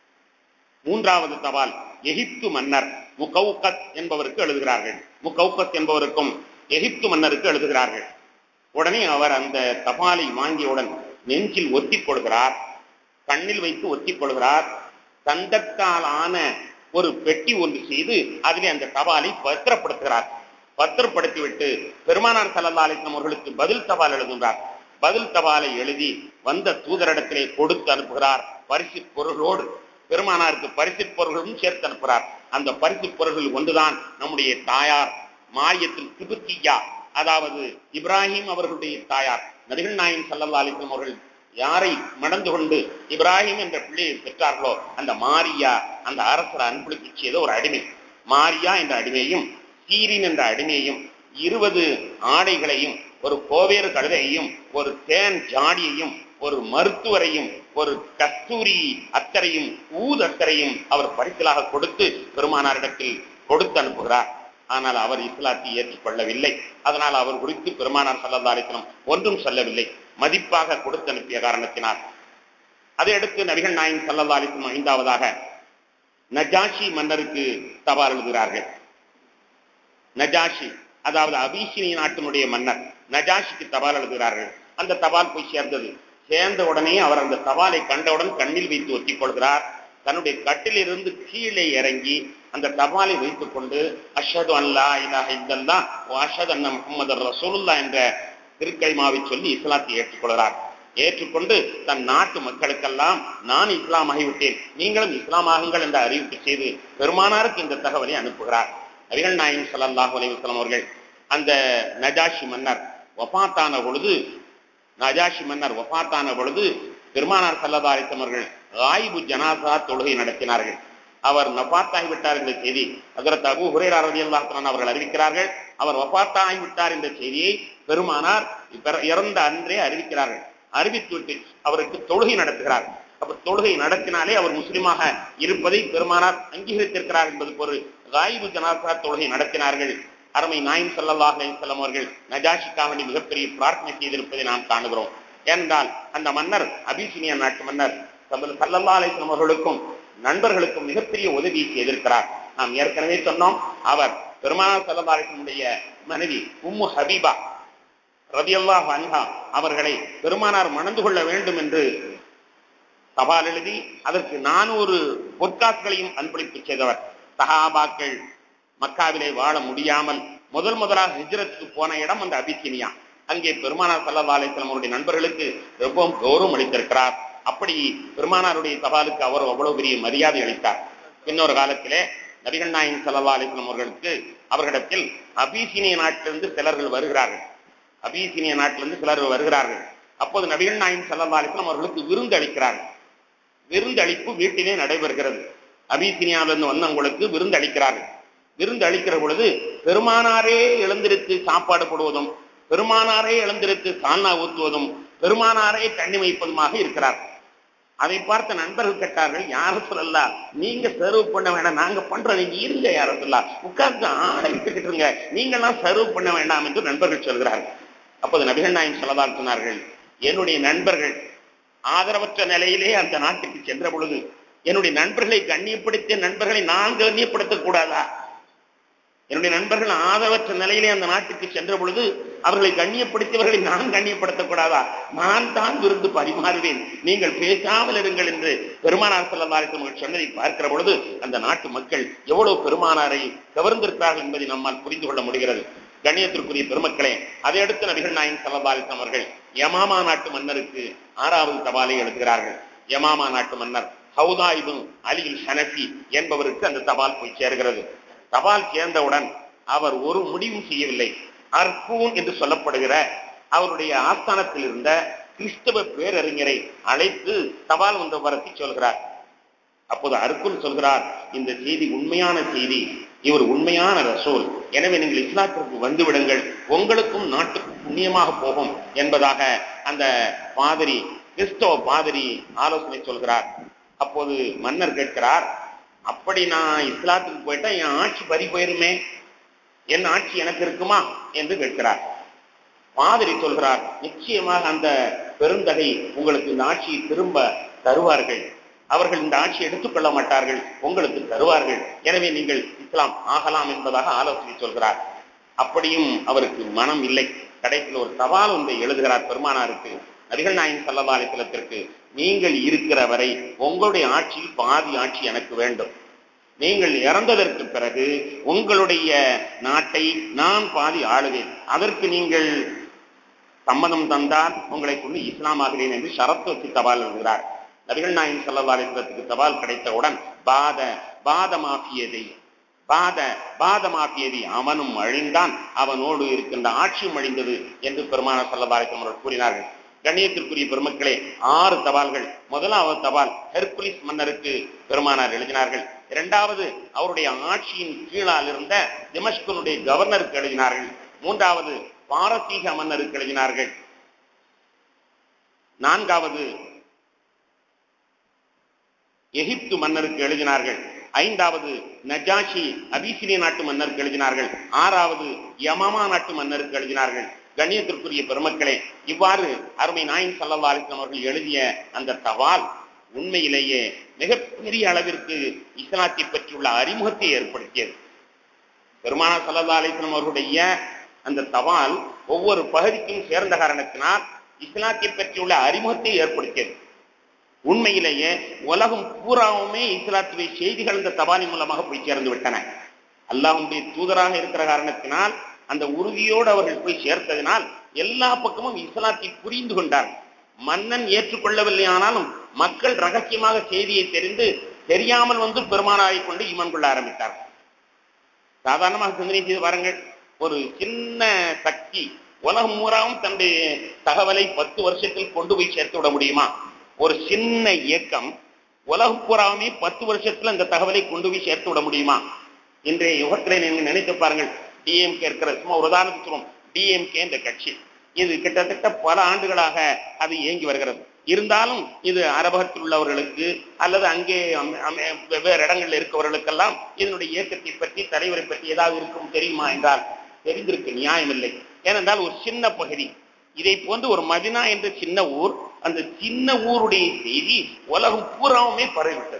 மூன்றாவது தபால் எகிப்து மன்னர் முகவுகத் என்பவருக்கு எழுதுகிறார்கள் முகவுகத் என்பவருக்கும் எகிப்து மன்னருக்கு எழுதுகிறார்கள் உடனே அவர் அந்த தபாலை வாங்கியவுடன் நெஞ்சில் ஒத்திக் கொள்கிறார் கண்ணில் வைத்து ஒத்திக் கொள்கிறார் தந்தத்தால் ஆன ஒரு பெட்டி ஒன்று செய்து அதிலே அந்த தபாலை பத்திரப்படுத்துகிறார் பத்திரப்படுத்திவிட்டு பெருமானார் சல்லல்லா அலிஸ்லாம் அவர்களுக்கு பதில் தபால் எழுதுகிறார் பதில் தபாலை எழுதி வந்த தூதரிடத்திலே கொடுத்து அனுப்புகிறார் பரிசு பொருளோடு பெருமானாருக்கு பரிசு பொருள்களும் சேர்த்து அனுப்புகிறார் அந்த பரிசு பொருள்கள் ஒன்றுதான் நம்முடைய தாயார் மாரியத்தில் திபுத்தியா அதாவது இப்ராஹிம் அவர்களுடைய தாயார் நபிகள் நாயின் சல்லல்லா அலிஸ்லாம் அவர்கள் யாரை மணந்து கொண்டு இப்ராஹிம் என்ற பிள்ளையை பெற்றார்களோ அந்த மாரியா அந்த அரசர் அன்பளிப்பு செய்த ஒரு அடிமை மாரியா என்ற அடிமையும் சீரின் என்ற அடிமையும் இருபது ஆடைகளையும் ஒரு கோவேறு கழுதையையும் ஒரு தேன் ஜாடியையும் ஒரு மருத்துவரையும் ஒரு கஸ்தூரி அத்தரையும் ஊது அத்தரையும் அவர் பரிசலாக கொடுத்து பெருமானாரிடத்தில் கொடுத்து அனுப்புகிறார் ஆனால் அவர் இஸ்லாத்தை ஏற்றுக்கொள்ளவில்லை அதனால் அவர் குறித்து பெருமானார் சல்லல்லா அலிஸ்லம் ஒன்றும் சொல்லவில்லை மதிப்பாக கொடுத்து அனுப்பிய காரணத்தினால் அதையடுத்து நபிகள் நாயின் சல்லல்லா அலிஸ்லம் ஐந்தாவதாக நஜாஷி மன்னருக்கு தபால் எழுதுகிறார்கள் நஜாஷி அதாவது அபிசினி நாட்டினுடைய மன்னர் நஜாஷிக்கு தபால் எழுதுகிறார்கள் அந்த தபால் போய் சேர்ந்தது சேர்ந்த உடனே அவர் அந்த தபாலை கண்டவுடன் கண்ணில் வைத்து ஒத்திக் கொள்கிறார் தன்னுடைய கட்டிலிருந்து கீழே இறங்கி அந்த தபாலை வைத்துக் கொண்டு அஷது அல்லா இலாஹ இல்லல்லா அஷத் அண்ணா முகமது ரசூலுல்லா என்ற திருக்கைமாவை சொல்லி இஸ்லாத்தை ஏற்றுக்கொள்கிறார் ஏற்றுக்கொண்டு தன் நாட்டு மக்களுக்கெல்லாம் நான் இஸ்லாம் ஆகிவிட்டேன் நீங்களும் இஸ்லாம் ஆகுங்கள் என்ற அறிவிப்பு செய்து பெருமானாருக்கு இந்த தகவலை அனுப்புகிறார் நபிகள் நாயின் சல்லாஹூ அலைவசலம் அவர்கள் அந்த நஜாஷி மன்னர் வபாத்தான பொழுது நஜாஷி மன்னர் வபாத்தான பொழுது பெருமானார் சல்லதா அலிசம் அவர்கள் ஆய்வு ஜனாசா தொழுகை நடத்தினார்கள் அவர் நபாத்தாகிவிட்டார் என்ற செய்தி அதற்கு அபு ஹுரேரா ரதி அல்லாஹான் அவர்கள் அறிவிக்கிறார்கள் அவர் வபாத்தாகிவிட்டார் என்ற செய்தியை பெருமானார் இறந்த அன்றே அறிவிக்கிறார்கள் அறிவித்துவிட்டு அவருக்கு தொழுகை நடத்துகிறார் அப்ப தொழுகை நடத்தினாலே அவர் முஸ்லிமாக இருப்பதை பெருமானார் அங்கீகரித்திருக்கிறார் என்பது ஒரு ராயிபு ஜனாசா தொழுகை நடத்தினார்கள் அருமை நாயின் சல்லாஹ் அலிசல்லாம் அவர்கள் நஜாஷிக்காக மிகப்பெரிய பிரார்த்தனை செய்திருப்பதை நாம் காணுகிறோம் ஏனென்றால் அந்த மன்னர் அபிசினியா நாட்டு மன்னர் சல்லல்லா அலிஸ்லாம் அவர்களுக்கும் நண்பர்களுக்கும் மிகப்பெரிய உதவியை செய்திருக்கிறார் நாம் ஏற்கனவே சொன்னோம் அவர் பெருமானார் செல்லதாரிசனுடைய மனைவி உம்மு ஹபீபா ரதியல்லாஹ் அன்ஹா அவர்களை பெருமானார் மணந்து கொள்ள வேண்டும் என்று தபால் எழுதி அதற்கு நானூறு பொற்காசுகளையும் அன்பளிப்பு செய்தவர் சஹாபாக்கள் மக்காவிலே வாழ முடியாமல் முதல் முதலாக ஹிஜ்ரத்துக்கு போன இடம் அந்த அபிசினியா அங்கே பெருமானார் சல்லா அலிஸ்லாம் அவருடைய நண்பர்களுக்கு ரொம்பவும் கௌரவம் அளித்திருக்கிறார் அப்படி பெருமானாருடைய தபாலுக்கு அவர் அவ்வளவு பெரிய மரியாதை அளித்தார் இன்னொரு காலத்திலே நபிகள் நாயகம் சல்லா அலிஸ்லாம் அவர்களுக்கு அவர்களிடத்தில் அபிசீனிய நாட்டிலிருந்து சிலர்கள் வருகிறார்கள் அபிசீனிய நாட்டிலிருந்து சிலர் வருகிறார்கள் அப்போது நபிகள் நாயகம் சல்லா அலிஸ்லாம் அவர்களுக்கு விருந்து அளிக்கிறார்கள் விருந்து அளிப்பு வீட்டிலே நடைபெறுகிறது அபிசீனியாவிலிருந்து வந்தவங்களுக்கு விருந்து அளிக்கிறார்கள் விருந்து அளிக்கிற பொழுது பெருமானாரே எழுந்திருத்து சாப்பாடு போடுவதும் பெருமானாரே எழுந்திருத்து சால்னா ஊத்துவதும் பெருமானாரே தண்ணி வைப்பதுமாக இருக்கிறார் அதை பார்த்த நண்பர்கள் கேட்டார்கள் யார சொல்லலா நீங்க சர்வ் பண்ண வேண்டாம் நாங்க பண்றோம் நீங்க இருங்க யார சொல்லா உட்கார்ந்து ஆடை விட்டுக்கிட்டு இருங்க நீங்களாம் சர்வ் பண்ண வேண்டாம் என்று நண்பர்கள் சொல்கிறார்கள் அப்போது நபிகள் நாயம் சொல்லதான் சொன்னார்கள் என்னுடைய நண்பர்கள் ஆதரவற்ற நிலையிலே அந்த நாட்டுக்கு சென்ற பொழுது என்னுடைய நண்பர்களை கண்ணியப்படுத்திய நண்பர்களை நான் கண்ணியப்படுத்தக் கூடாதா என்னுடைய நண்பர்கள் ஆதரவற்ற நிலையிலே அந்த நாட்டுக்கு சென்ற பொழுது அவர்களை கண்ணியப்படுத்தியவர்களை நான் கண்ணியப்படுத்தக்கூடாதா நான் தான் விருந்து பரிமாறுவேன் நீங்கள் பேசாமல் இருங்கள் என்று பெருமானார் செல்லதாரித்தவர்கள் சொன்னதை பார்க்கிற பொழுது அந்த நாட்டு மக்கள் எவ்வளவு பெருமானாரை கவர்ந்திருக்கிறார்கள் என்பதை நம்மால் புரிந்து கொள்ள முடிகிறது கண்ணியத்திற்குரிய பெருமக்களே அதையடுத்து நபிகள் நாயன் சல்லதாரித்தம் அவர்கள் யமாமா நாட்டு மன்னருக்கு ஆறாவது தபாலை எழுதுகிறார்கள் யமாமா நாட்டு மன்னர் ஹவுதாயிபு அலியுல் ஹனஃபி என்பவருக்கு அந்த தபால் போய் சேர்கிறது தபால் சேர்ந்தவுடன் அவர் ஒரு முடிவும் செய்யவில்லை அர்கூன் என்று சொல்லப்படுகிற அவருடைய ஆஸ்தானத்தில் இருந்த கிறிஸ்தவ பேரறிஞரை அழைத்து தபால் வந்த வரத்தை சொல்கிறார் அப்போது அர்குன் சொல்கிறார் இந்த செய்தி உண்மையான செய்தி இவர் உண்மையான ரசூல் எனவே நீங்கள் இஸ்லாத்திற்கு வந்து விடுங்கள் உங்களுக்கும் நாட்டுக்கும் புண்ணியமாக போகும் என்பதாக அந்த பாதிரி கிறிஸ்தவ பாதிரி ஆலோசனை சொல்கிறார் அப்போது மன்னர் கேட்கிறார் அப்படி நான் இஸ்லாத்துக்கு போயிட்டா என் ஆட்சி பறி போயிருமே என் ஆட்சி எனக்கு இருக்குமா என்று கேட்கிறார் மாதிரி சொல்கிறார் நிச்சயமாக அந்த பெருந்தகை உங்களுக்கு இந்த ஆட்சியை திரும்ப தருவார்கள் அவர்கள் இந்த ஆட்சியை எடுத்துக்கொள்ள மாட்டார்கள் உங்களுக்கு தருவார்கள் எனவே நீங்கள் இஸ்லாம் ஆகலாம் என்பதாக ஆலோசனை சொல்கிறார் அப்படியும் அவருக்கு மனம் இல்லை கடைசியில் ஒரு சவால் ஒன்றை எழுதுகிறார் பெருமானாருக்கு நபிகள் நாயன் சல்லா அலிசலத்திற்கு நீங்கள் இருக்கிற வரை உங்களுடைய ஆட்சியில் பாதி ஆட்சி எனக்கு வேண்டும் நீங்கள் இறந்ததற்கு பிறகு உங்களுடைய நாட்டை நான் பாதி ஆளுவேன் அதற்கு நீங்கள் சம்மதம் தந்தால் உங்களை கொண்டு இஸ்லாம் ஆகிறேன் என்று ஷரத்து வச்சு தபால் எழுதுகிறார் நபிகள் நாயன் சல்லா அலிசலத்துக்கு தபால் கிடைத்தவுடன் பாத பாதமாக்கியதை பாத பாதமாக்கியதை அவனும் அழிந்தான் அவனோடு இருக்கின்ற ஆட்சியும் அழிந்தது என்று பெருமான சல்லதாரிசம் அவர்கள் கூறினார்கள் கண்ணியத்திற்குரிய பெருமக்களே ஆறு தபால்கள் முதலாவது தபால் ஹெர்குலிஸ் மன்னருக்கு பெருமானார் எழுதினார்கள் இரண்டாவது அவருடைய ஆட்சியின் கீழால் இருந்த திமஷ்கனுடைய கவர்னருக்கு எழுதினார்கள் மூன்றாவது பாரசீக மன்னருக்கு எழுதினார்கள் நான்காவது எகிப்து மன்னருக்கு எழுதினார்கள் ஐந்தாவது நஜாஷி அபிசினிய நாட்டு மன்னருக்கு எழுதினார்கள் ஆறாவது யமாமா நாட்டு மன்னருக்கு எழுதினார்கள் கண்ணியத்திற்குரிய பெருமக்களே இவ்வாறு அருமை நாயின் சல்லா அலிஸ்லாம் அவர்கள் எழுதிய அந்த தவால் உண்மையிலேயே மிகப்பெரிய அளவிற்கு இஸ்லாத்தை பற்றியுள்ள அறிமுகத்தை ஏற்படுத்தியது பெருமானா சல்லா அலிஸ்லாம் அவர்களுடைய அந்த தவால் ஒவ்வொரு பகுதிக்கும் சேர்ந்த காரணத்தினால் இஸ்லாத்தை பற்றியுள்ள அறிமுகத்தை ஏற்படுத்தியது உண்மையிலேயே உலகம் பூராவுமே இஸ்லாத்துடைய செய்திகள் இந்த தபாலின் மூலமாக போய் சேர்ந்து விட்டன அல்லாஹுடைய தூதராக இருக்கிற காரணத்தினால் அந்த உறுதியோடு அவர்கள் போய் சேர்த்ததினால் எல்லா பக்கமும் இஸ்லாத்தை புரிந்து கொண்டார்கள் மன்னன் ஏற்றுக்கொள்ளவில்லை ஆனாலும் மக்கள் ரகசியமாக செய்தியை தெரிந்து தெரியாமல் வந்து பெருமானாரை கொண்டு ஈமான் கொள்ள ஆரம்பித்தார்கள் சாதாரணமாக சிந்தனை செய்து பாருங்கள் ஒரு சின்ன சக்தி உலகம் மூறாவும் தன்னுடைய தகவலை பத்து வருஷத்தில் கொண்டு போய் சேர்த்து விட முடியுமா ஒரு சின்ன இயக்கம் உலகம் பூராவுமே பத்து வருஷத்துல இந்த தகவலை கொண்டு போய் சேர்த்து விட முடியுமா இன்றைய யுகத்திலே நீங்க நினைத்து பாருங்கள் டிஎம்கே இருக்கிற சும்மா ஒரு உதாரணத்துக்கு சொல்லுவோம் டிஎம்கே இந்த கட்சி இது கிட்டத்தட்ட பல ஆண்டுகளாக அது இயங்கி வருகிறது இருந்தாலும் இது அரபகத்தில் உள்ளவர்களுக்கு அல்லது அங்கே வெவ்வேறு இடங்களில் இருக்கவர்களுக்கெல்லாம் இதனுடைய இயக்கத்தை பற்றி தலைவரை பற்றி ஏதாவது இருக்கும் தெரியுமா என்றால் தெரிந்திருக்கு நியாயம் இல்லை ஏனென்றால் ஒரு சின்ன பகுதி இதை போன்று ஒரு மதினா என்ற சின்ன ஊர் அந்த சின்ன ஊருடைய செய்தி உலகம் பூராவுமே பரவிவிட்டது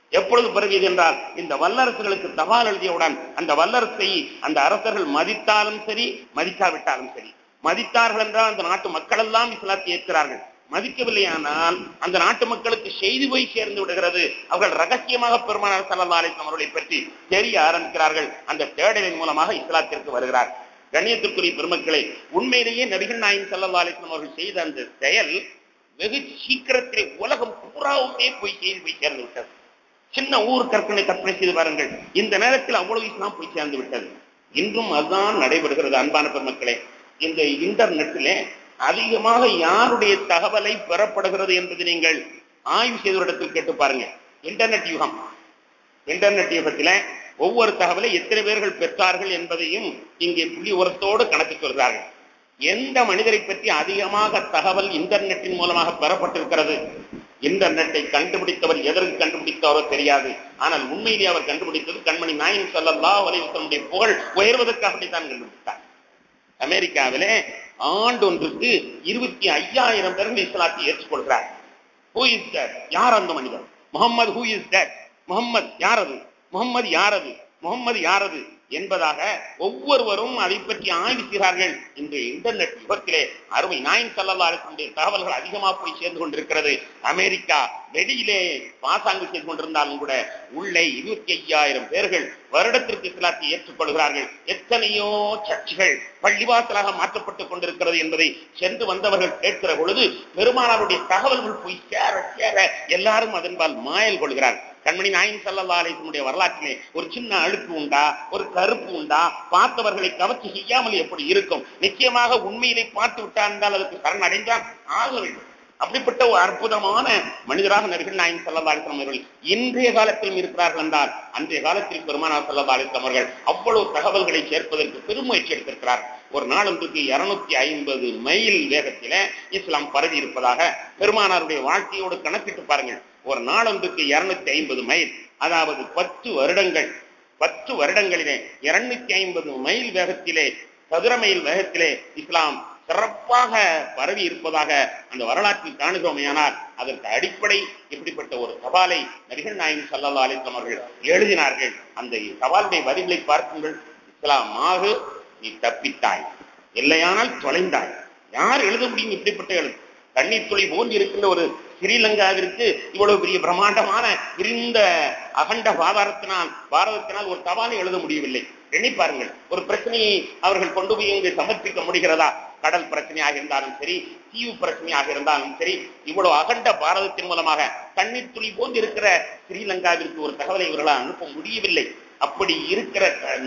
எப்பொழுது பரவியது என்றால் இந்த வல்லரசுகளுக்கு தபால் எழுதியவுடன் அந்த வல்லரசை அந்த அரசர்கள் மதித்தாலும் சரி மதிக்காவிட்டாலும் சரி மதித்தார்கள் என்றால் அந்த நாட்டு மக்கள் எல்லாம் இஸ்லாத்தை ஏற்கிறார்கள் மதிக்கவில்லையானால் அந்த நாட்டு மக்களுக்கு செய்தி போய் சேர்ந்து விடுகிறது அவர்கள் ரகசியமாக பெருமானார் சல்லா அலிஸ்லாம் அவர்களை பற்றி தெரிய ஆரம்பிக்கிறார்கள் அந்த தேடலின் மூலமாக இஸ்லாத்திற்கு வருகிறார் கண்ணியத்திற்குரிய பெருமக்களை உண்மையிலேயே நபிகள் நாயின் சல்லா அலிஸ்லாம் அவர்கள் செய்த அந்த செயல் வெகு சீக்கிரத்திலே உலகம் பூராவுமே போய் செய்தி போய் சேர்ந்து விட்டது சின்ன ஊர் கற்பனை கற்பனை செய்து பாருங்கள் இந்த நேரத்தில் அவ்வளவு இஸ்லாம் போய் சேர்ந்து விட்டது இன்றும் அதுதான் நடைபெறுகிறது அன்பான பெருமக்களே இந்த இன்டர்நெட்டிலே அதிகமாக யாருடைய தகவலை பெறப்படுகிறது என்பது நீங்கள் ஆய்வு செய்தவரிடத்தில் கேட்டு பாருங்க இன்டர்நெட் யுகம் இன்டர்நெட் யுகத்தில ஒவ்வொரு தகவலை எத்தனை பேர்கள் பெற்றார்கள் என்பதையும் இங்கே புள்ளி உரத்தோடு கணக்கு சொல்கிறார்கள் எந்த மனிதரை பற்றி அதிகமாக தகவல் இன்டர்நெட்டின் மூலமாக பெறப்பட்டிருக்கிறது இன்டர்நெட்டை கண்டுபிடித்தவர் எதற்கு கண்டுபிடித்தவரோ தெரியாது ஆனால் உண்மையிலே அவர் கண்டுபிடித்தது கண்மணி நாயின் சொல்லல்லா வலைவசனுடைய புகழ் உயர்வதற்காகத்தான் கண்டுபிடித்தார் அமெரிக்காவிலே ஆண்டொன்றுக்கு இருபத்தி ஐயாயிரம் பேர்கள் இஸ்லாத்தை ஏற்றுக்கொள்கிறார் ஹூ இஸ் தட் யார் அந்த மனிதர் Muhammad who is that Muhammad யாரது முகமது யாரது முகமது யாரது என்பதாக ஒவ்வொருவரும் அதை பற்றி ஆய்வு செய்கிறார்கள் இன்று இன்டர்நெட் யுகத்திலே அருமை நாயின் சல்லல்லாருடைய தகவல்கள் அதிகமாக போய் சேர்ந்து கொண்டிருக்கிறது அமெரிக்கா வெளியிலே பாசாங்கு செய்து கொண்டிருந்தாலும் கூட உள்ளே இருபத்தி ஐயாயிரம் பேர்கள் வருடத்திற்கு இஸ்லாத்தை ஏற்றுக்கொள்கிறார்கள் எத்தனையோ சர்ச்சுகள் பள்ளிவாசலாக மாற்றப்பட்டுக் கொண்டிருக்கிறது என்பதை சென்று வந்தவர்கள் கேட்கிற பொழுது பெருமானாருடைய தகவல்கள் போய் சேர சேர எல்லாரும் அதன்பால் மாயல் கொள்கிறார்கள் கண்மணி நாயின் சல்லா அலிசனுடைய வரலாற்றிலே ஒரு சின்ன அழுக்கு உண்டா ஒரு கருப்பு உண்டா பார்த்தவர்களை கவர்ச்சி செய்யாமல் எப்படி இருக்கும் நிச்சயமாக உண்மையிலே பார்த்து விட்டார் என்றால் அதற்கு சரண் அடைந்தான் ஆக வேண்டும் அப்படிப்பட்ட ஒரு அற்புதமான மனிதராக நபிகள் நாயின் சல்லா அலிஸ்லாம் அவர்கள் இன்றைய காலத்திலும் இருக்கிறார்கள் என்றால் அன்றைய காலத்தில் பெருமானார் சல்லா அலிஸ்லாம் அவர்கள் அவ்வளவு தகவல்களை சேர்ப்பதற்கு பெருமுயற்சி எடுத்திருக்கிறார் ஒரு நாளொன்றுக்கு இருநூத்தி ஐம்பது மைல் வேகத்தில இஸ்லாம் பரவி இருப்பதாக பெருமானாருடைய வாழ்க்கையோடு கணக்கிட்டு பாருங்கள் ஒரு நாளொன்றுக்கு இருநூத்தி ஐம்பது மைல் அதாவது பத்து வருடங்கள் பத்து வருடங்களிலே இருநூத்தி ஐம்பது மைல் வேகத்திலே சதுர மைல் வேகத்திலே இஸ்லாம் சிறப்பாக பரவி இருப்பதாக அந்த வரலாற்றில் காணுகிறோமையானால் அதற்கு அடிப்படை இப்படிப்பட்ட ஒரு சவாலை நபிகள் நாயகம் சல்லா அலிஸ்லாம் அவர்கள் எழுதினார்கள் அந்த சவாலுடைய வரிகளை பார்க்குங்கள் இஸ்லாமாக நீ தப்பித்தாய் இல்லையானால் தொலைந்தாய் யார் எழுத முடியும் இப்படிப்பட்ட எழுது தண்ணீர் துளி போன்று இருக்கின்ற ஒரு ஸ்ரீலங்காவிற்கு இவ்வளவு பெரிய பிரம்மாண்டமான விரிந்த அகண்ட பாதாரத்தினால் பாரதத்தினால் ஒரு தவாலை எழுத முடியவில்லை எண்ணி பாருங்கள் ஒரு பிரச்சனையை அவர்கள் கொண்டு போய் இங்கு சமர்ப்பிக்க முடிகிறதா கடல் பிரச்சனையாக இருந்தாலும் சரி தீவு பிரச்சனையாக இருந்தாலும் சரி இவ்வளவு அகண்ட பாரதத்தின் மூலமாக தண்ணீர் துளி போன்று இருக்கிற ஸ்ரீலங்காவிற்கு ஒரு தகவலை இவர்களால் அனுப்ப முடியவில்லை அப்படி இருக்கிற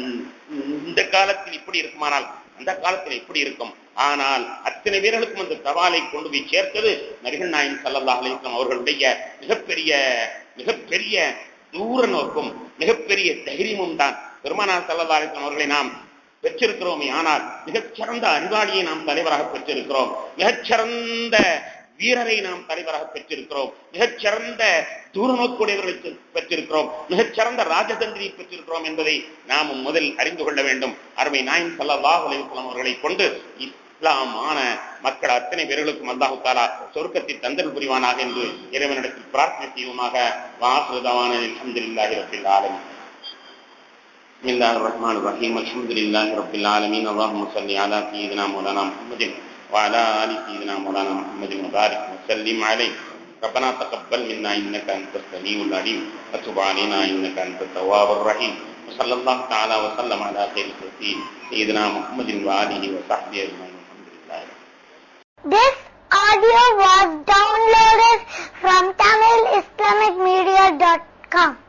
இந்த காலத்தில் இப்படி இருக்குமானால் அந்த காலத்தில் எப்படி இருக்கும் ஆனால் அத்தனை பேர்களுக்கும் அந்த தவாலை கொண்டு போய் சேர்த்தது நபிகள் நாயன் சல்லல்லா அலிஸ்லாம் அவர்களுடைய மிகப்பெரிய மிகப்பெரிய தூர நோக்கும் மிகப்பெரிய தைரியமும் தான் பெருமானார் சல்லல்லா அலிஸ்லாம் அவர்களை நாம் பெற்றிருக்கிறோமே ஆனால் மிகச்சிறந்த அறிவாளியை நாம் தலைவராக பெற்றிருக்கிறோம் மிகச்சிறந்த வீரரை நாம் தலைவராக பெற்றிருக்கிறோம் மிகச்சிறந்த தூரநோக்குடையவர்களை பெற்றிருக்கிறோம் மிகச்சிறந்த ராஜதந்திரியை பெற்றிருக்கிறோம் என்பதை நாம் முதல் அறிந்து கொள்ள வேண்டும் அருமை நாயின் சல்லாஹ் அலிஸ்லாம் அவர்களை கொண்டு இஸ்லாமான மக்கள் அத்தனை பேர்களுக்கும் அல்லாஹு தாலா சொர்க்கத்தை தந்தல் புரிவானாக என்று இறைவனிடத்தில் பிரார்த்தனை செய்வோமாக வாசுதவான அலமதுல்லாஹி ரபில் ஆலமி بسم الله الرحمن الرحيم الحمد لله رب العالمين اللهم صل على سيدنا مولانا محمد وعلى ال سيدنا مولانا محمد وبارك وسلم عليه ربنا تقبل منا انك انت السميع العليم وتب علينا انك انت التواب الرحيم وصلى الله تعالى وسلم على خير خلقه سيدنا محمد واله وصحبه اجمعين الحمد لله This audio was downloaded from TamilIslamicMedia.com.